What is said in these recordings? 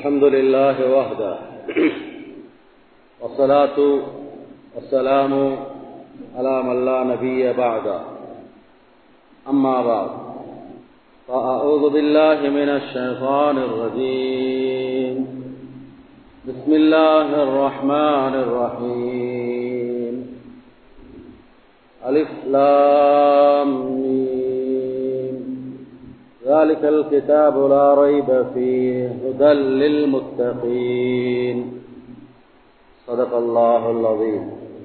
الحمد لله وحده والصلاة والسلام على من لا نبي بعد أما بعد فأعوذ بالله من الشيطان الرجيم بسم الله الرحمن الرحيم ألف لام ميم ذلك الكتاب لا ريب فيه هدى للمتقين صدق الله العظيم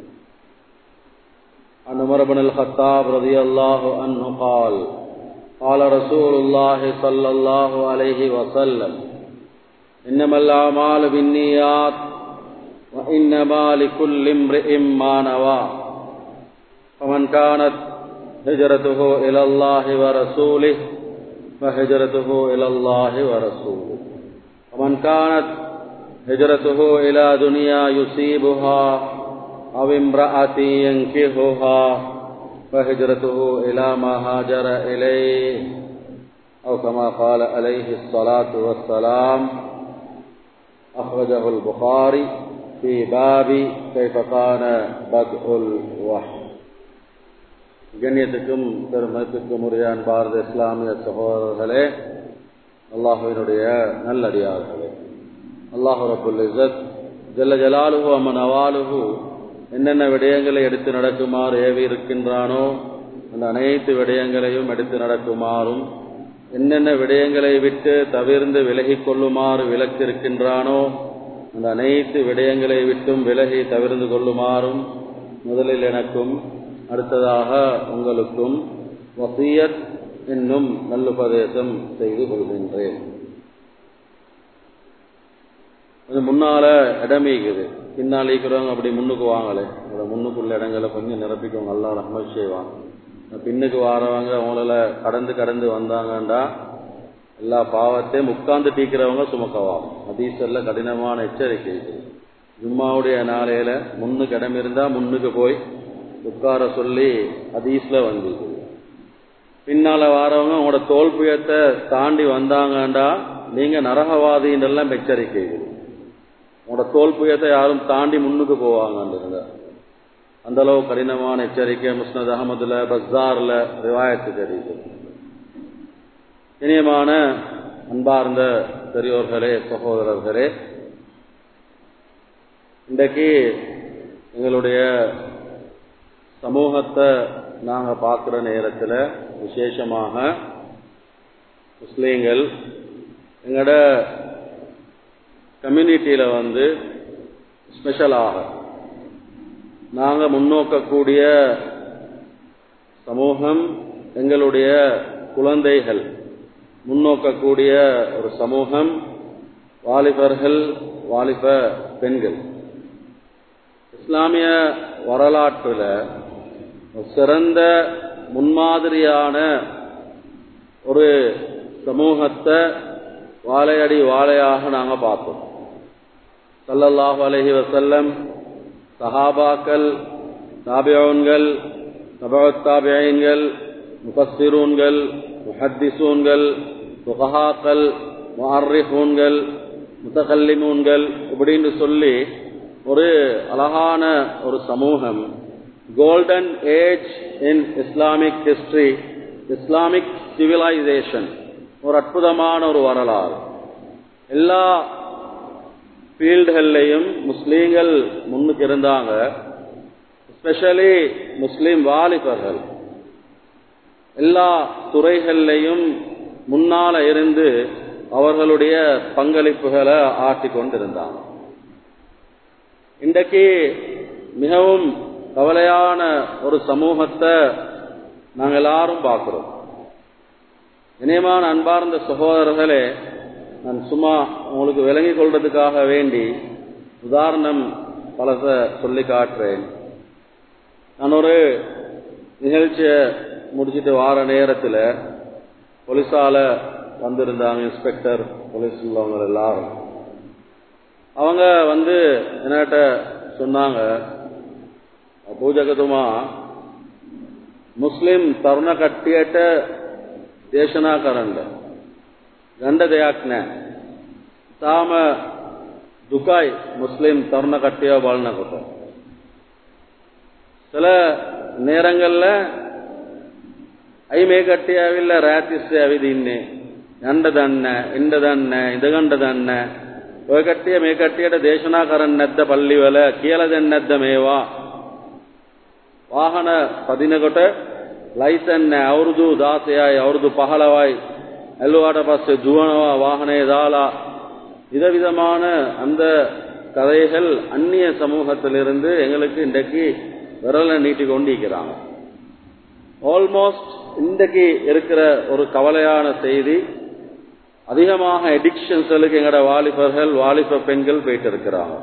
عن عمر بن الخطاب رضي الله عنه قال قال رسول الله صلى الله عليه وسلم إنما الأعمال بالنيات وإنما لكل امرئ ما نوى فمن كانت هجرته إلى الله ورسوله فهجرته إلى الله ورسوله ومن كانت هجرته إلى دنيا يصيبها أو امرأة ينكهها فهجرته إلى ما هاجر إليه أو كما قال عليه الصلاة والسلام أخرجه البخاري في باب كيف كان بدء الوحي கண்ணியத்துக்கும் பெருமத்துக்கும் உரிய அன்பார்ந்த இஸ்லாமிய சகோதரர்களே அல்லாஹுவினுடைய நல்லடியார்களே அல்லாஹு ரபுல் இசத் ஜல்ல ஜலாலுஹு அம்மன் அவாலுஹு என்னென்ன விடயங்களை எடுத்து நடக்குமாறு ஏவி இருக்கின்றானோ அந்த அனைத்து விடயங்களையும் எடுத்து நடக்குமாறும் என்னென்ன விடயங்களை விட்டு தவிர்ந்து விலகி கொள்ளுமாறு விலக்கு இருக்கின்றானோ அந்த அனைத்து விடயங்களை விட்டும் விலகி தவிர்ந்து கொள்ளுமாறும் முதலில் எனக்கும் அடுத்ததாக உங்களுக்கும் வசியத் என்னும் நல்லுபதேசம் செய்து கொள்கின்றேன் அது முன்னால இடமீக்குது பின்னால் ஈக்கிறவங்க அப்படி முன்னுக்கு வாங்கலை உங்களோட முன்னுக்குள்ள இடங்களை கொஞ்சம் நிரப்பிக்கவங்க நல்லா ரஹ்மத் செய்வாங்க பின்னுக்கு வாரவங்க அவங்களால கடந்து கடந்து வந்தாங்கண்டா எல்லா பாவத்தையும் உட்கார்ந்து டீக்கிறவங்க சுமக்கவாம் அதீசல்ல கடினமான எச்சரிக்கை ஜும்மாவுடைய நாளையில முன்னுக்கு இடம் இருந்தா முன்னுக்கு போய் உட்கார சொல்லி அதீஸ்ல வந்து பின்னால வாரவங்க உங்களோட தோல் புயத்தை தாண்டி வந்தாங்கண்டா நீங்க நரகவாதின்றெல்லாம் எச்சரிக்கை உங்களோட தோல் புயத்தை யாரும் தாண்டி முன்னுக்கு போவாங்க அந்த அளவு கடினமான எச்சரிக்கை முஸ்னத் அகமதுல பஸ்தார்ல ரிவாயத்து தெரியுது இனியமான அன்பார்ந்த பெரியோர்களே சகோதரர்களே இன்றைக்கு எங்களுடைய சமூகத்தை நாங்கள் பார்க்குற நேரத்தில் விசேஷமாக முஸ்லீம்கள் எங்களோட கம்யூனிட்டியில் வந்து ஸ்பெஷலாக நாங்கள் முன்னோக்கக்கூடிய சமூகம் எங்களுடைய குழந்தைகள் முன்னோக்கக்கூடிய ஒரு சமூகம் வாலிபர்கள் வாலிப பெண்கள் இஸ்லாமிய வரலாற்றில் சிறந்த முன்மாதிரியான ஒரு சமூகத்தை வாழையடி வாழையாக நாங்கள் பார்த்தோம் சல்லல்லாஹு அலஹி வசல்லம் சஹாபாக்கள் தாபியோன்கள் நபத்தாபியன்கள் முஃபஸ்ஸிரூன்கள் முஹத்திசூன்கள் புகஹாக்கள் முஹர்ரிஃபூன்கள் முத்தகல்லிமூன்கள் இப்படின்னு சொல்லி ஒரு அழகான ஒரு சமூகம் golden age in Islamic history Islamic civilisation ஒரு அற்புதமான ஒரு வரலாறு எல்லா ஃபீல்டுகள்லையும் முஸ்லீம்கள் முன்னுக்கு இருந்தாங்க ஸ்பெஷலி முஸ்லீம் வாலிபர்கள் எல்லா துறைகள்லையும் முன்னால இருந்து அவர்களுடைய பங்களிப்புகளை ஆட்டி கொண்டிருந்தாங்க இன்றைக்கு மிகவும் கவலையான ஒரு சமூகத்தை நாங்கள் எல்லாரும் பார்க்கிறோம் இனியமான அன்பார்ந்த சகோதரர்களே நான் சும்மா உங்களுக்கு விளங்கிக் கொள்றதுக்காக வேண்டி உதாரணம் பலத்தை சொல்லி காட்டுறேன் நான் ஒரு நிகழ்ச்சியை முடிச்சுட்டு வார நேரத்தில் போலீஸால வந்திருந்தாங்க இன்ஸ்பெக்டர் போலீஸ் உள்ளவங்க எல்லாரும் அவங்க வந்து என்கிட்ட சொன்னாங்க ಪೂಜಕತುಮಾ ಮುಸ್ಲಿಂ ತರುಣ ಕಟ್ಟಿಯಟ ದೇಶನಾ ಕರಂಡ ಗಂಡ ದಯಾಕ್ನೆ තාම දුකයි මුස්ලිම් තරුණ කට්ටියව බලනකොට சில நேரங்கள்ல ඇයි මේ කට්ටිය ඇවිල්ලා රාත්‍රිස්සේ ඇවිදින්නේ යන්න දන්නේ ඉන්න දන්නේ ඉඳගන්න දන්නේ ඔය කට්ටිය මේ කට්ටියට දේශනා කරන්නේ නැද්ද පල්ලිවල කියලා දෙන්නේ නැද්ද මේවා වාහන පදිනකොට ලයිසන් නැහැ අවුරුදු 16යි අවුරුදු 15යි ඇල්ලුවාට පස්සේ දුවනවා வாகனේ දාලා விதவிதமான அந்த கதைகள் அந்நிய சமூகத்திலிருந்து எங்களுக்கு இன்றைக்கு விரலை நீட்டி கொண்டிருக்கிறாங்க ஆல்மோஸ்ட் இன்றைக்கு இருக்கிற ஒரு கவலையான செய்தி அதிகமாக எடிக்ஷன்ஸ்களுக்கு எங்களோட வாலிபர்கள் வாலிப பெண்கள் போயிட்டு இருக்கிறாங்க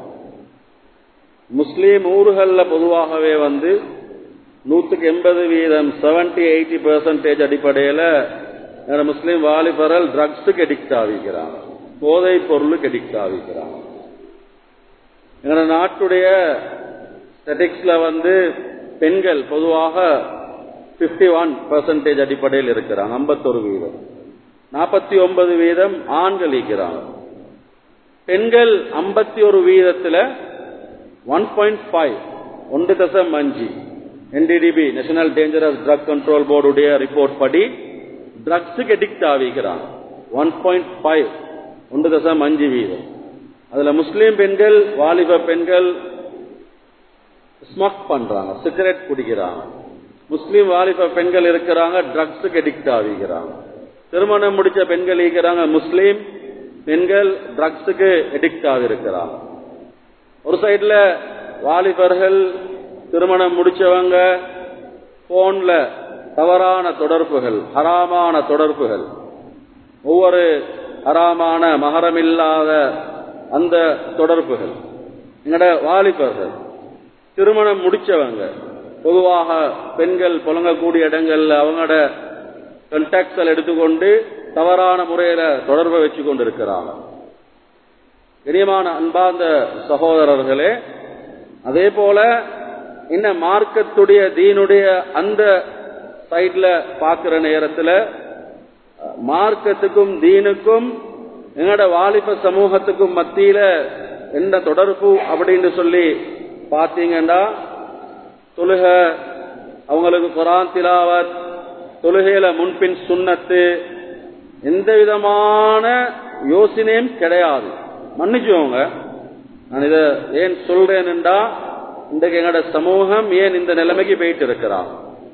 முஸ்லீம் ஊர்களில் பொதுவாகவே வந்து நூற்றுக்கு எண்பது வீதம் செவன்டி எயிட்டி பெர்சன்டேஜ் அடிப்படையில் முஸ்லீம் வாலிபர்கள் ட்ரக்ஸுக்கு எடிக்ட் ஆகிக்கிறாங்க போதைப் பொருளுக்கு எடிக்ட் ஆகிக்கிறாங்க எங்களோட நாட்டுடைய ஸ்டெட்டிக்ஸ்ல வந்து பெண்கள் பொதுவாக பிப்டி ஒன் பெர்சன்டேஜ் அடிப்படையில் இருக்கிறாங்க ஐம்பத்தொரு வீதம் நாற்பத்தி ஒன்பது வீதம் ஆண்கள் இருக்கிறாங்க பெண்கள் ஐம்பத்தி ஒரு வீதத்தில் ஒன் பாயிண்ட் ஃபைவ் ஒன்று தசம் அஞ்சு NDDB national dangerous drug control போர்டுடைய ரிப்போர்ட் படி ட்ரக்ஸுக்கு எடிக்ட் ஆகிக்கிறாங்க ஒன் பாயிண்ட் ஃபைவ் ஒன்று தசம் அஞ்சு வீதம் அதுல முஸ்லீம் பெண்கள் வாலிப பெண்கள் ஸ்மோக் பண்றாங்க சிகரெட் குடிக்கிறாங்க முஸ்லீம் வாலிப பெண்கள் இருக்கிறாங்க ட்ரக்ஸுக்கு எடிக்ட் ஆகிக்கிறாங்க திருமணம் முடிச்ச பெண்கள் இருக்கிறாங்க முஸ்லீம் பெண்கள் ட்ரக்ஸுக்கு எடிக்ட் ஆகிருக்கிறாங்க ஒரு சைடுல வாலிபர்கள் திருமணம் முடிச்சவங்க போன்ல தவறான தொடர்புகள் ஹராமான தொடர்புகள் ஒவ்வொரு ஹராமான மகரமில்லாத அந்த தொடர்புகள் எங்கட வாலிபர்கள் திருமணம் முடிச்சவங்க பொதுவாக பெண்கள் புழங்கக்கூடிய இடங்கள்ல அவங்களோட கண்டாக்ட்கள் எடுத்துக்கொண்டு தவறான முறையில தொடர்பை வச்சு கொண்டு இருக்கிறாங்க கரியமான அன்பார்ந்த சகோதரர்களே அதே போல என்ன மார்க்கத்துடைய தீனுடைய அந்த சைட்ல பார்க்கிற நேரத்தில் மார்க்கத்துக்கும் தீனுக்கும் எங்களோட வாலிப சமூகத்துக்கும் மத்தியில என்ன தொடர்பு அப்படின்னு சொல்லி பார்த்தீங்கன்னா தொழுக அவங்களுக்கு குரான் திலாவத் தொழுகையில முன்பின் சுண்ணத்து எந்த விதமான யோசனையும் கிடையாது மன்னிச்சுவோங்க நான் இதை ஏன் சொல்றேன்டா இன்றைக்கு எங்களோட சமூகம் ஏன் இந்த நிலைமைக்கு போயிட்டு இருக்கிறான்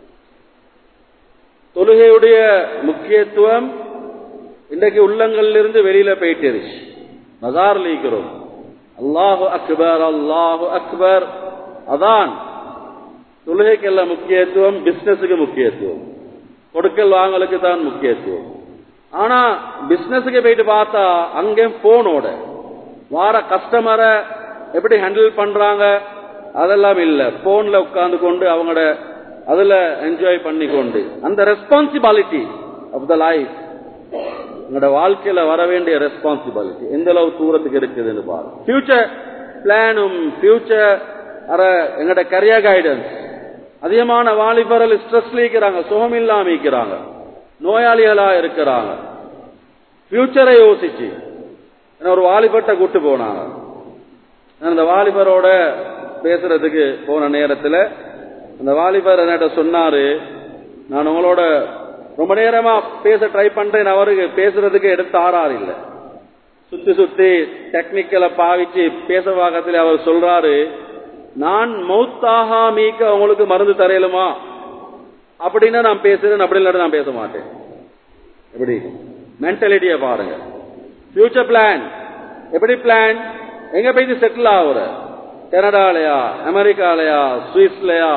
தொழுகையுடைய முக்கியத்துவம் இன்றைக்கு உள்ளங்களிலிருந்து வெளியில போயிட்டுருச்சு மசார்ல இருக்கிறோம் அல்லாஹு அக்பர் அல்லாஹு அக்பர் அதான் தொழுகைக்கெல்லாம் முக்கியத்துவம் பிசினஸுக்கு முக்கியத்துவம் கொடுக்கல் வாங்கலுக்கு தான் முக்கியத்துவம் ஆனா பிசினஸுக்கு போயிட்டு பார்த்தா அங்கே போனோட வார கஸ்டமரை எப்படி ஹேண்டில் பண்றாங்க அதெல்லாம் இல்ல போன்ல உட்கார்ந்து கொண்டு அவங்களோட அதுல என்ஜாய் பண்ணி கொண்டு அந்த ரெஸ்பான்சிபாலிட்டி ஆஃப் த லைஃப் உங்களோட வாழ்க்கையில வர வேண்டிய ரெஸ்பான்சிபிலிட்டி எந்த அளவு தூரத்துக்கு இருக்குதுன்னு பாருங்க ஃபியூச்சர் பிளானும் ஃபியூச்சர் எங்களோட கரியர் கைடன்ஸ் அதிகமான வாலிபர்கள் ஸ்ட்ரெஸ்ல இருக்கிறாங்க சுகம் இல்லாம இருக்கிறாங்க நோயாளிகளா இருக்கிறாங்க ஃபியூச்சரை யோசிச்சு ஒரு வாலிபர்ட்ட கூட்டு போனாங்க அந்த வாலிபரோட பேசுறதுக்கு போன நேரத்தில் அந்த வாலிபர் என்கிட்ட சொன்னாரு நான் உங்களோட ரொம்ப நேரமா பேச ட்ரை பண்றேன் அவருக்கு பேசுறதுக்கு எடுத்து ஆறாறு இல்லை சுத்தி சுத்தி டெக்னிக்கலை பாவிச்சு பேச பாகத்தில் அவர் சொல்றாரு நான் மௌத்தாக மீக்க உங்களுக்கு மருந்து தரையலுமா அப்படின்னா நான் பேசுறேன் அப்படி இல்லாட்டி நான் பேச மாட்டேன் எப்படி மென்டாலிட்டியை பாருங்க ஃபியூச்சர் பிளான் எப்படி பிளான் எங்க போய் செட்டில் ஆகுற கனடாலயா அமெரிக்காலயா சுவிஸ்லயா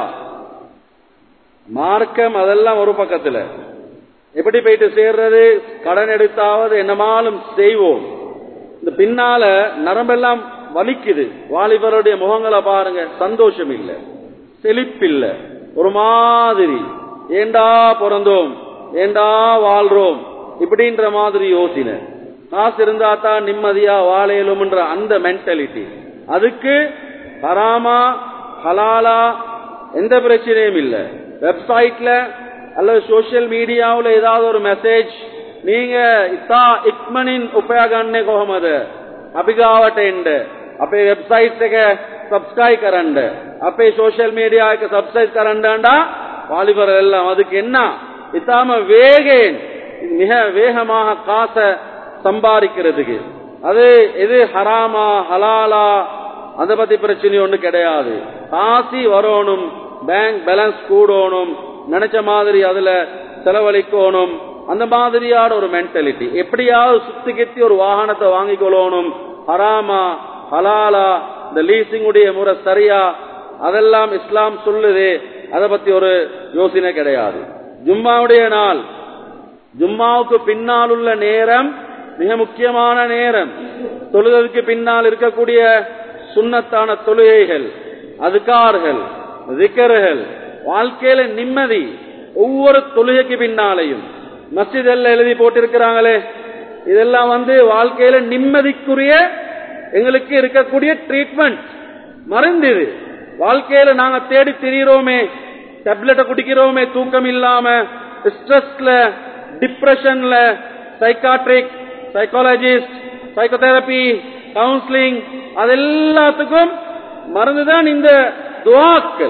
மார்க்கம் அதெல்லாம் ஒரு பக்கத்துல எப்படி போயிட்டு சேர்றது கடன் எடுத்தாவது என்னமாலும் செய்வோம் இந்த பின்னால நரம்பெல்லாம் வலிக்குது வாலிபருடைய முகங்களை பாருங்க சந்தோஷம் இல்ல செழிப்பில்ல ஒரு மாதிரி ஏண்டா பிறந்தோம் ஏண்டா வாழ்றோம் இப்படின்ற மாதிரி யோசின காசு இருந்தா தான் நிம்மதியா வாழையலும்ன்ற அந்த மென்டாலிட்டி அதுக்கு ஹராமா ஹலாலா எந்த பிரச்சனையும் இல்ல வெப்சைட்ல அல்லது சோசியல் மீடியாவில் ஏதாவது ஒரு மெசேஜ் நீங்க இத்தா இக்மனின் உபயோகன்னே கோகமது අපි ගාවට එන්න. අපේ වෙබ්සයිට් එක සබ්ස්ක්‍රයිබ් කරන්න. අපේ සෝෂල් මීඩියා එක සබ්ස්ක්‍රයිබ් කරන්නடா வாலிபர் எல்லாம் அதுக்கு என்ன இதாம வேகேன் மிக வேகமாக காசை சம்பாதிக்கிறதுக்கு அது எது ஹராமா ஹலாலா அதை பத்தி பிரச்சனை ஒண்ணு கிடையாது காசி வரணும் பேங்க் பேலன்ஸ் கூடணும் நினைச்ச மாதிரி அதுல செலவழிக்கணும் அந்த மாதிரியான ஒரு மென்டாலிட்டி எப்படியாவது சுத்தி கெத்தி ஒரு வாகனத்தை வாங்கிக் கொள்ளணும் ஹராமா ஹலாலா இந்த லீசிங் உடைய முறை சரியா அதெல்லாம் இஸ்லாம் சொல்லுது அதை பத்தி ஒரு யோசனை கிடையாது ஜும்மாவுடைய நாள் ஜும்மாவுக்கு பின்னால் உள்ள நேரம் மிக முக்கியமான நேரம் தொழுகைக்கு பின்னால் இருக்கக்கூடிய சுண்ணத்தான தொழுகைகள் அதுக்கார்கள் திக்கர்கள் வாழ்க்கையில நிம்மதி ஒவ்வொரு தொழுகைக்கு பின்னாலையும் மஸ்ஜிதெல்லாம் எழுதி போட்டிருக்கிறாங்களே இதெல்லாம் வந்து வாழ்க்கையில நிம்மதிக்குரிய எங்களுக்கு இருக்கக்கூடிய ட்ரீட்மெண்ட் மருந்து இது வாழ்க்கையில நாங்க தேடி திரியிறோமே டேப்லெட்டை குடிக்கிறோமே தூக்கம் இல்லாம ஸ்ட்ரெஸ்ல டிப்ரெஷன்ல சைக்காட்ரிக் சைக்காலஜிஸ்ட் சைக்கோதெரபி கவுன்சிலிங் அது எல்லாத்துக்கும் மறந்துதான் இந்த துவாக்கள்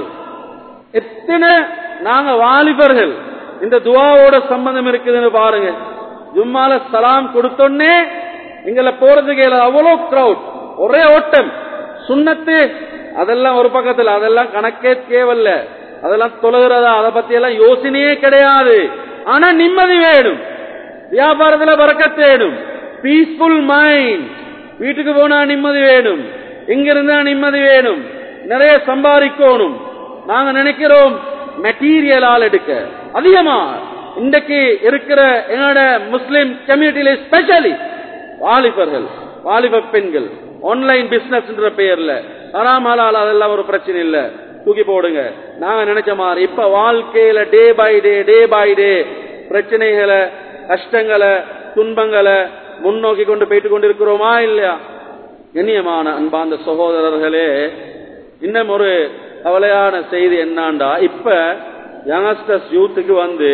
எத்தனை நாங்க வாலிபர்கள் இந்த துவாவோட சம்பந்தம் இருக்குதுன்னு பாருங்க ஜும்மால சலாம் கொடுத்தோன்னே எங்களை போறதுக்கு அவ்வளவு கிரௌட் ஒரே ஓட்டம் சுண்ணத்து அதெல்லாம் ஒரு பக்கத்துல அதெல்லாம் கணக்கே தேவல்ல அதெல்லாம் தொழுகிறதா அதை பத்தி எல்லாம் யோசனையே கிடையாது ஆனா நிம்மதி வேணும் வியாபாரத்துல வரக்கத்து வேணும் பீஸ்ஃபுல் மைண்ட் வீட்டுக்கு போனா நிம்மதி வேணும் இங்க இருந்தா நிம்மதி வேணும் நிறைய சம்பாதிக்கணும் நாங்க நினைக்கிறோம் மெட்டீரியலால் எடுக்க அதிகமா இன்றைக்கு இருக்கிற என்னோட முஸ்லிம் கம்யூனிட்டியில ஸ்பெஷலி வாலிபர்கள் வாலிப பெண்கள் ஆன்லைன் பிசினஸ் பெயர்ல ஹராமலால் அதெல்லாம் ஒரு பிரச்சனை இல்ல தூக்கி போடுங்க நாங்க நினைச்ச மாதிரி இப்ப வாழ்க்கையில day by day day by day பிரச்சனைகளை கஷ்டங்களை துன்பங்களை முன்னோக்கி கொண்டு போயிட்டு கொண்டு இருக்கிறோமா இல்லையா கண்ணியமான அன்பாந்த சகோதரர்களே இன்னும் ஒரு கவலையான செய்தி என்னாண்டா இப்ப யங்ஸ்டர்ஸ் யூத்துக்கு வந்து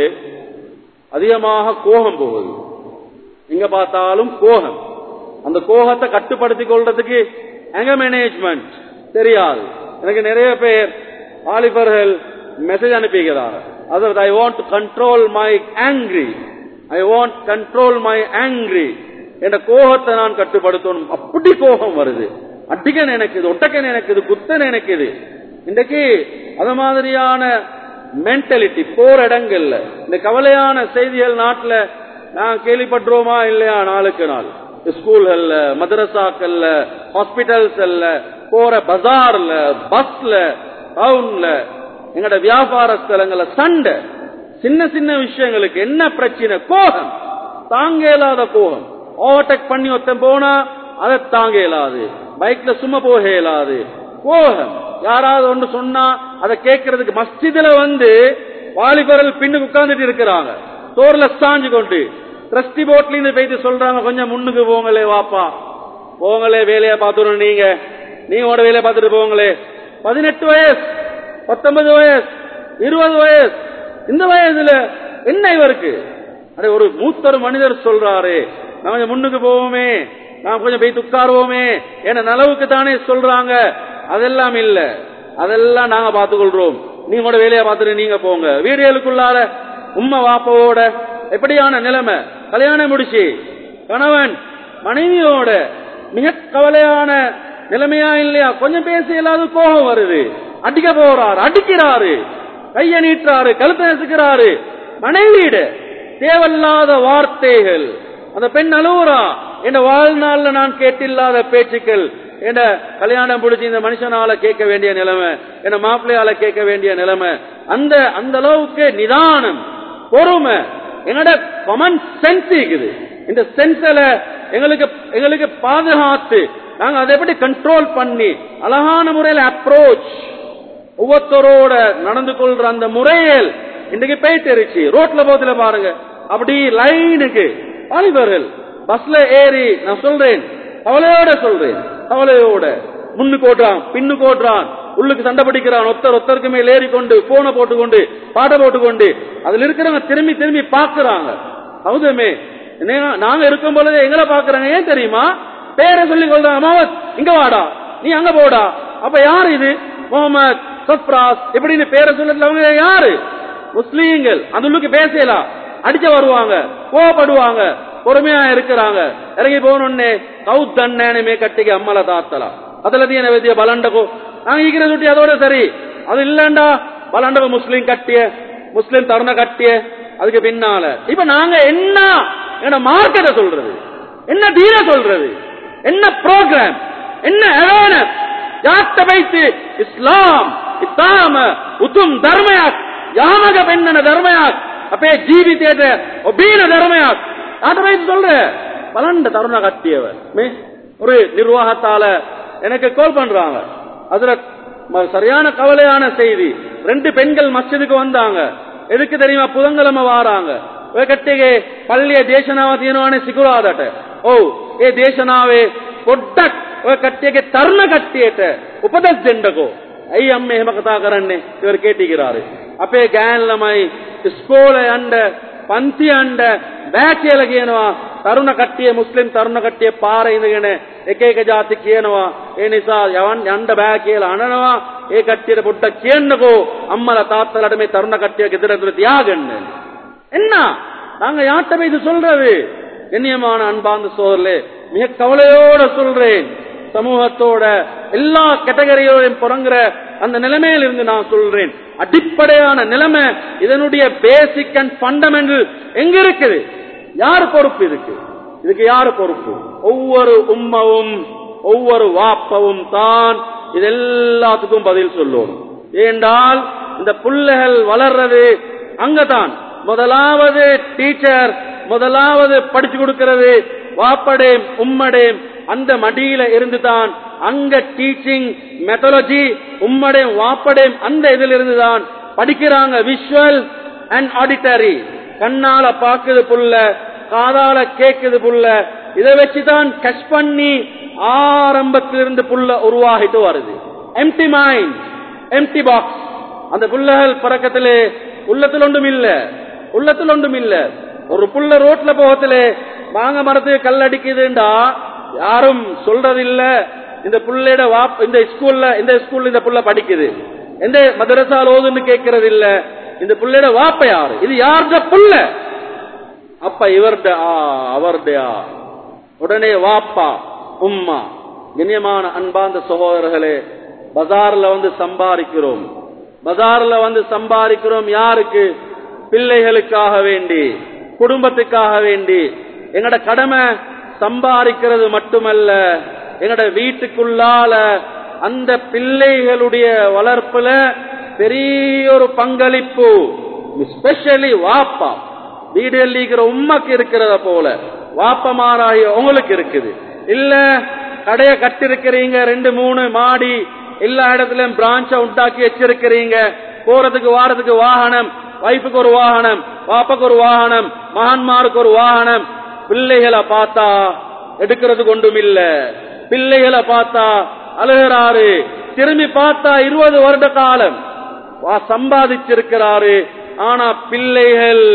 அதிகமாக கோபம் போகுது எங்க பார்த்தாலும் கோபம் அந்த கோபத்தை கட்டுப்படுத்திக் கொள்றதுக்கு எங்க மேனேஜ்மெண்ட் தெரியாது எனக்கு நிறைய பேர் வாலிபர்கள் மெசேஜ் அனுப்பிக்கிறார் அதாவது I want to control my angry I want control my angry என்ற கோபத்தை நான் கட்டுப்படுத்தணும் அப்படி கோபம் வருது அடிக்க நினைக்குது ஒட்டக்க நினைக்குது குத்த நினைக்குது இன்றைக்கு அது மாதிரியான மென்டாலிட்டி போற இடங்கள்ல இந்த கவலையான செய்திகள் நாட்டுல நான் கேள்விப்பட்டுருவோமா இல்லையா நாளுக்கு நாள் ஸ்கூல்கள்ல மதரசாக்கள்ல ஹாஸ்பிட்டல்ஸ்ல போற பஜார்ல பஸ்ல டவுன்ல எங்கட வியாபார ஸ்தலங்கள்ல சண்டை சின்ன சின்ன விஷயங்களுக்கு என்ன பிரச்சனை கோபம் தாங்க இயலாத கோபம் ஓவர்டேக் பண்ணி ஒருத்தன் போனா அதை தாங்க இயலாது பைக்ல சும்மா போக இயலாது கோபம் யாராவது ஒன்று சொன்னா அதை கேட்கறதுக்கு மஸ்ஜிதுல வந்து வாலிபர்கள் பின்னுக்கு உட்கார்ந்துட்டு இருக்கிறாங்க சோர்ல சாஞ்சு கொண்டு ட்ரஸ்டி போட்ல இருந்து போயிட்டு சொல்றாங்க கொஞ்சம் முன்னுக்கு போங்களே வாப்பா போங்களே வேலையை பார்த்துடும் நீங்க நீங்க உட வேலையை பார்த்துட்டு போங்களே பதினெட்டு வயசு பத்தொன்பது வயசு இருபது வயசு இந்த வயசுல என்ன இவருக்கு அடே ஒரு மூத்தர் மனிதர் சொல்றாரு நான் கொஞ்சம் முன்னுக்கு போவோமே நாம் கொஞ்சம் போய் உட்காருவோமே என நலவுக்கு தானே சொல்றாங்க அதெல்லாம் இல்ல அதெல்லாம் நாங்க பார்த்துக்கொள்றோம் நீங்க கூட வேலையை பார்த்துட்டு நீங்க போங்க வீடுகளுக்குள்ளார உம்மை வாப்பவோட எப்படியான நிலைமை கல்யாணம் முடிச்சு கணவன் மனைவியோட மிக கவலையான நிலைமையா இல்லையா கொஞ்சம் பேச இல்லாத கோபம் வருது அடிக்க போறாரு அடிக்கிறாரு கைய நீட்டுறாரு கழுத்தை நசுக்கிறாரு மனைவியிட தேவையில்லாத வார்த்தைகள் அந்த பெண் அழுவுறா என் வாழ்நாள்ல நான் கேட்டில்லாத பேச்சுக்கள் என்ன கல்யாணம் பிடிச்சி இந்த மனுஷனால கேட்க வேண்டிய நிலைமை என்ன மாப்பிள்ளையால கேட்க வேண்டிய நிலைமை அந்த அந்த அளவுக்கு நிதானம் பொறுமை என்னோட காமன் சென்ஸ் இருக்குது இந்த சென்ஸ்ல எங்களுக்கு எங்களுக்கு பாதுகாத்து நாங்க அதை எப்படி கண்ட்ரோல் பண்ணி அழகான முறையில அப்ரோச் ஒவ்வொருத்தரோட நடந்து கொள்ற அந்த முறையில் இன்னைக்கு போயிட்டு இருச்சு ரோட்ல போதுல பாருங்க அப்படி லைனுக்கு வாலிபர்கள் பஸ்ல ஏறி நான் சொல்றேன் கவலையோட சொல்றேன் கவலையோட முன்னுக்கு ஓட்டுறான் பின்னுக்கு ஓட்டுறான் உள்ளுக்கு சண்டை பிடிக்கிறான் ஒருத்தர் ஒருத்தருக்கு மேல் ஏறி கொண்டு போனை போட்டுக்கொண்டு பாட்டை போட்டுக்கொண்டு அதுல இருக்கிறவங்க திரும்பி திரும்பி பாக்குறாங்க ஹவுதமே நாங்க இருக்கும் பொழுது எங்களை பாக்குறாங்க ஏன் தெரியுமா பேரை சொல்லி கொள்றாங்க முகமது இங்க வாடா நீ அங்க போடா அப்ப யார் இது முகமது சப்ராஸ் இப்படின்னு பேரை சொல்லல அவங்க யாரு முஸ்லீம்கள் அந்த உள்ளுக்கு பேசலாம் அடிச்ச வருவாங்க கோவப்படுவாங்க பொறுமையா இருக்கிறாங்க இறங்கி போகணுன்னே கவுத்தண்ணே மே கட்டிக்கு அம்மல தாத்தலா அதுல தீன வித்திய பலண்டகோ நாங்க ஈக்கிற சுட்டி அதோட சரி அது இல்லண்டா பலண்டகோ முஸ்லீம் கட்டிய முஸ்லீம் தருண கட்டிய அதுக்கு பின்னால இப்ப நாங்க என்ன என்ன மார்க்கெட்ட சொல்றது என்ன தீர சொல்றது என்ன ப்ரோக்ராம் என்ன அவேர்னஸ் ಯಾತ್ತ ಬೈತಿ ಇಸ್ಲಾಂ ಇಸ್ಲಾಮ ಉತ್ತಮ ಧರ್ಮಯಾಕ್ ಯಾಮಗ ಪೆಣ್ಣನ ಧರ್ಮಯಾಕ್ அப்பே ஜீவித்தேத ஒபீன தர்மயாக் யாத்த பைத்து சொல்ற பலண்ட தருண கட்டியவ மே ஒரு நிர்வாகத்தால எனக்கு கால் பண்றாங்க அதுல ம- சரியான கவலையான செய்தி ரெண்டு பெண்கள் மஸ்ஜிதுக்கு வந்தாங்க எதுக்கு தெரியுமா புதன்கிழமை வாராங்க ඔය කට්ටියගේ පල්ලිය දේශනාව තියෙනවානේ සිකුරාදට. ඔව්. ඒ දේශනාවේ පොඩ්ඩක් ඔය කට්ටියගේ තරුණ කට්ටියට උපදෙස් දෙන්නකෝ. ඇයි අම්මේ එහෙම කතා කරන්නේ? ඉවර කේටි කිරාරේ. අපේ ගෑන් ළමයි ඉස්කෝලේ යන්න, පන්ති යන්න බෑ කියලා කියනවා. තරුණ කට්ටිය මුස්ලිම් තරුණ කට්ටිය පාරේ ඉඳගෙන එක එක જાති කියනවා. ඒ නිසා යවන් යන්න බෑ කියලා අනනවා. ඒ කට්ටියට පොඩ්ඩක් කියන්නකෝ. අම්මලා තාත්තලාට මේ තරුණ කට්ටිය ගෙදර ඇතුලේ තියාගන්න. என்ன நாங்க யார்கிட்ட போய் இது சொல்றது கண்ணியமான அன்பார்ந்த சோதரே மிக கவலையோட சொல்றேன் சமூகத்தோட எல்லா கேட்டகரியோடையும் புறங்குற அந்த நிலைமையில இருந்து நான் சொல்றேன் அடிப்படையான நிலைமை இதனுடைய பேசிக் அண்ட் ஃபண்டமெண்டல் எங்க இருக்குது யார் பொறுப்பு இதுக்கு இதுக்கு யார் பொறுப்பு ஒவ்வொரு உம்மவும் ஒவ்வொரு வாப்பவும் தான் இது எல்லாத்துக்கும் பதில் சொல்லணும் ஏண்டால் இந்த புள்ளைகள் வளர்றது அங்கதான் முதலாவது டீச்சர் முதலாவது படிச்சு கொடுக்கிறது வாப்படேம் உம்மடேம் அந்த மடியில இருந்து தான் அங்க டீச்சிங் மெத்தலஜி உம்மடேம் வாப்படேம் அந்த இதில் இருந்து தான் படிக்கிறாங்க விஷுவல் அண்ட் ஆடிட்டரி கண்ணால பாக்குது புள்ள காதால கேக்குது புள்ள இதை வச்சுதான் கஷ் பண்ணி ஆரம்பத்திலிருந்து புள்ள உருவாகிட்டு வருது எம்டி மைண்ட் எம்டி பாக்ஸ் அந்த புள்ளகள் பறக்கத்திலே உள்ளத்தில் ஒன்றும் இல்ல உள்ளத்தில் ஒன்றும் இல்ல ஒரு புள்ள ரோட்ல போகத்திலே மாங்க மரத்துக்கு கல் அடிக்குதுண்டா யாரும் சொல்றதில்ல இந்த புள்ளையோட வாப் இந்த ஸ்கூல்ல இந்த ஸ்கூல்ல இந்த புள்ள படிக்குது எந்த மதரசால் ஓதுன்னு கேட்கறது இல்ல இந்த புள்ளையோட வாப்ப யாரு இது யார்ட புள்ள அப்ப இவர்ட ஆ அவர்டையா உடனே வாப்பா உம்மா கண்ணியமான அன்பார்ந்த சகோதரர்களே பஜார்ல வந்து சம்பாதிக்கிறோம் பஜார்ல வந்து சம்பாதிக்கிறோம் யாருக்கு பிள்ளைகளுக்காக வேண்டி குடும்பத்துக்காக வேண்டி எங்கட கடமை சம்பாதிக்கிறது மட்டுமல்ல எங்கட வீட்டுக்குள்ளால அந்த பிள்ளைகளுடைய வளர்ப்புல பெரிய ஒரு பங்களிப்பு ஸ்பெஷலி வாப்பா வீடு இருக்கிற உம்மக்கு இருக்கிறத போல வாப்பமாராய உங்களுக்கு இருக்குது இல்ல கடைய கட்டிருக்கிறீங்க ரெண்டு மூணு மாடி எல்லா இடத்துலயும் பிரான்ச்ச உண்டாக்கி வச்சிருக்கிறீங்க போறதுக்கு வாரதுக்கு வாகனம் வைஃபுக்கு ஒரு வாகனம் பாப்பாக்கு ஒரு வாகனம் மகன்மாருக்கு ஒரு வாகனம் பிள்ளைகளை பார்த்தா எடுக்கிறதுக்கு ஒன்றும் இல்ல பிள்ளைகளை பார்த்தா அழுகிறாரு திரும்பி பார்த்தா இருபது வருட காலம் வா- சம்பாதிச்சிருக்கிறாரு ஆனா பிள்ளைகள்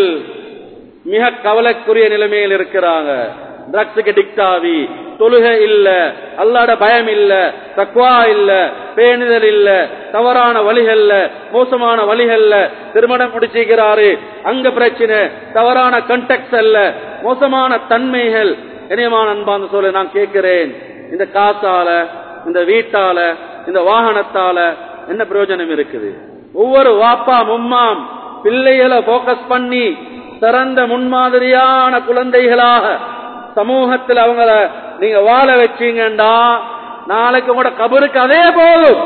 மிக கவலைக்குரிய நிலைமையில் இருக்கிறாங்க ட்ரக்ஸுக்கு டிக்ட் ஆகி தொழுகை இல்ல அல்லாட பயம் இல்ல தக்குவா இல்ல பேணுதல் இல்ல தவறான வழிகள்ல மோசமான வழிகள்ல திருமணம் முடிச்சுக்கிறாரு அங்க பிரச்சனை தவறான கண்டெக்ட் அல்ல மோசமான தன்மைகள் இணையமான அன்பான சொல்ல நான் கேட்கிறேன் இந்த காசால இந்த வீட்டால இந்த வாகனத்தால என்ன பிரயோஜனம் இருக்குது ஒவ்வொரு வாப்பா மும்மாம் பிள்ளைகளை போக்கஸ் பண்ணி சிறந்த முன்மாதிரியான குழந்தைகளாக சமூகத்தில் அவங்கள நீங்க வாழ வச்சீங்கண்டா நாளைக்கு உங்களோட கபருக்கு அதே போதும்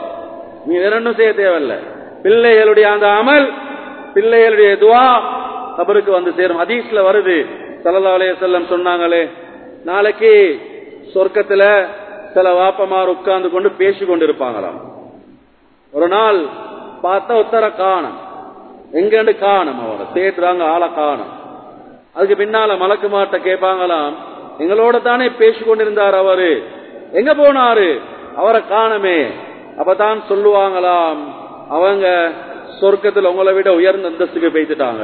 நீ வேற ஒன்றும் செய்ய தேவையில்ல பிள்ளைகளுடைய அந்த அமல் பிள்ளைகளுடைய துவா கபருக்கு வந்து சேரும் ஹதீஸ்ல வருது ஸல்லல்லாஹு அலைஹி வஸல்லம் சொன்னாங்களே நாளைக்கு சொர்க்கத்துல சில வாப்பமார் உட்கார்ந்து கொண்டு பேசி கொண்டிருப்பாங்களாம் ஒரு நாள் பார்த்தா உத்தர காணும் எங்கன்னு காணும் அவரை தேடுறாங்க ஆளை காணும் அதுக்கு பின்னால மலக்குமார்ட்ட கேட்பாங்களாம் எங்களோட தானே பேசி கொண்டிருந்தார் அவரு எங்க போனாரு அவரை காணமே அப்பதான் சொல்லுவாங்களாம் அவங்க சொர்க்கத்தில் உங்களை விட உயர்ந்த அந்தஸ்துக்கு பேசிட்டாங்க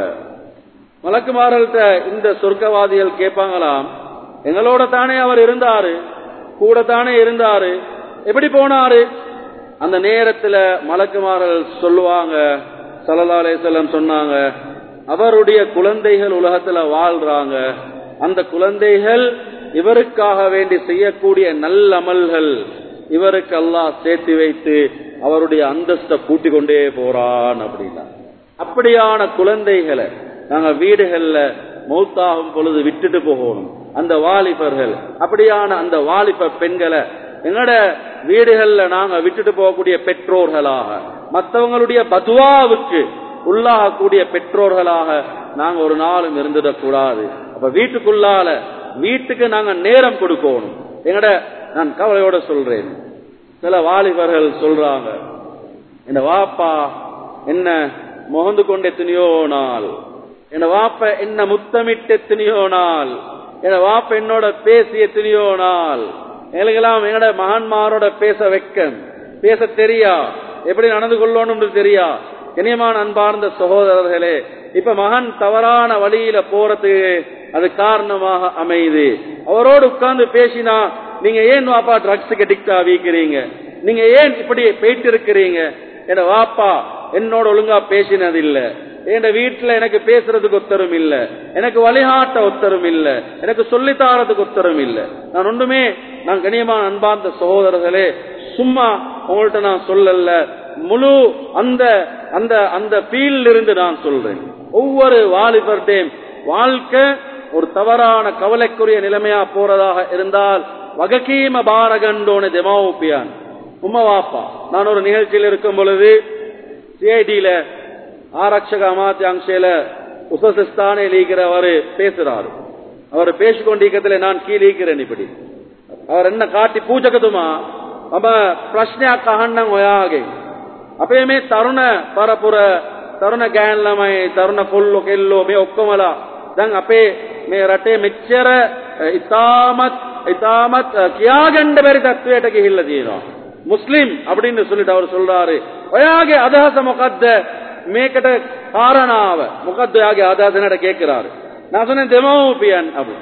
மலக்குமார்கள்ட்ட இந்த சொர்க்கவாதிகள் கேட்பாங்களாம் எங்களோட தானே அவர் இருந்தாரு கூட தானே இருந்தாரு எப்படி போனாரு அந்த நேரத்துல மலக்குமார்கள் சொல்லுவாங்க சல்லா அலிசல்லம் சொன்னாங்க அவருடைய குழந்தைகள் உலகத்துல வாழ்றாங்க அந்த குழந்தைகள் இவருக்காக வேண்டி செய்யக்கூடிய நல்லமல்கள் இவருக்கு அல்லாஹ் சேர்த்து வைத்து அவருடைய அந்தஸ்தை கூட்டிக் கொண்டே போறான் அப்படின்னா அப்படியான குழந்தைகளை நாங்க வீடுகள்ல மௌத்தாகும் பொழுது விட்டுட்டு போகணும் அந்த வாலிபர்கள் அப்படியான அந்த வாலிப பெண்களை எங்கட வீடுகள்ல நாங்க விட்டுட்டு போகக்கூடிய பெற்றோர்களாக மற்றவங்களுடைய பதுவாவுக்கு உள்ளாகக்கூடிய பெற்றோர்களாக நாங்க ஒரு நாளும் இருந்துடக்கூடாது அப்ப வீட்டுக்குள்ளால வீட்டுக்கு நாங்க நேரம் கொடுக்கணும் எங்கட நான் கவலையோட சொல்றேன் சில வாலிபர்கள் சொல்றாங்க இந்த வாப்பா என்ன முகந்து கொண்டு எத்தனையோ நாள் என் வாப்ப என்ன முத்தமிட்டு எத்தனையோ நாள் என் வாப்ப என்னோட பேசி எத்தனையோ நாள் எங்களுக்கெல்லாம் எங்கட மகான்மாரோட பேச வைக்கம் பேச தெரியா எப்படி நடந்து கொள்ளணும்னு தெரியா இனியமான அன்பார்ந்த சகோதரர்களே இப்ப மகன் தவறான வழியில போறதுக்கு அது காரணமாக அமையுது அவரோடு உட்கார்ந்து பேசினா நீங்க ஏன் வாப்பா ட்ரக்ஸுக்கு அடிக்ட் ஆகிக்கிறீங்க நீங்க ஏன் இப்படி போயிட்டு இருக்கிறீங்க என் வாப்பா என்னோட ஒழுங்கா பேசினது இல்ல என் வீட்டுல எனக்கு பேசுறதுக்கு ஒத்தரும் இல்ல எனக்கு வழிகாட்ட ஒத்தரும் இல்ல எனக்கு சொல்லித்தாரதுக்கு ஒத்தரும் இல்ல நான் ஒன்றுமே நான் கண்ணியமான அன்பார்ந்த சகோதரர்களே சும்மா உங்கள்ட்ட நான் சொல்லல முழு அந்த அந்த அந்த ஃபீல்ட்ல இருந்து நான் சொல்றேன் ஒவ்வொரு வாலிபர்டையும் வாழ்க்கை ஒரு தவறான கவலைக்குரிய நிலைமையா போறதாக இருந்தால் வகக்கீம பாரகண்டோன தெமாவுப்பியான் உம்மா வாப்பா நான் ஒரு நிகழ்ச்சியில் இருக்கும் பொழுது சிஐடியில ஆரக்ஷக அமாத்தியாங்ஷையில உசசிஸ்தானே லீக்கிறவர் பேசுறாரு அவர் பேசிக்கொண்டிருக்கிறதுல நான் கீழீக்கிறேன் இப்படி அவர் என்ன காட்டி பூஜகதுமா අප ප්‍රශ්නයක් අහන්නම් ඔයාගේ අපේ මේ තරුණ පරපුර තරුණ ගෑන් ළමයි තරුණ කොල්ලෝ කෙල්ලෝ මේ ඔක්කොමලා දැන් අපේ මේ රටේ මෙච්චර ඉතාමත් ඉතාමත් කියාගන්න බැරි තත්වයට ගිහිල්ලා තියෙනවා මුස්ලිම් அப்படின்னு சொல்லிட்டு அவர் சொல்றாரு ඔයාගේ අදහස මොකද්ද මේකට කාරණාව මොකද්ද ඔයාගේ අදහස නට கேக்குறாரு நான் சொன்னேன் දෙමව්පියන් அப்படி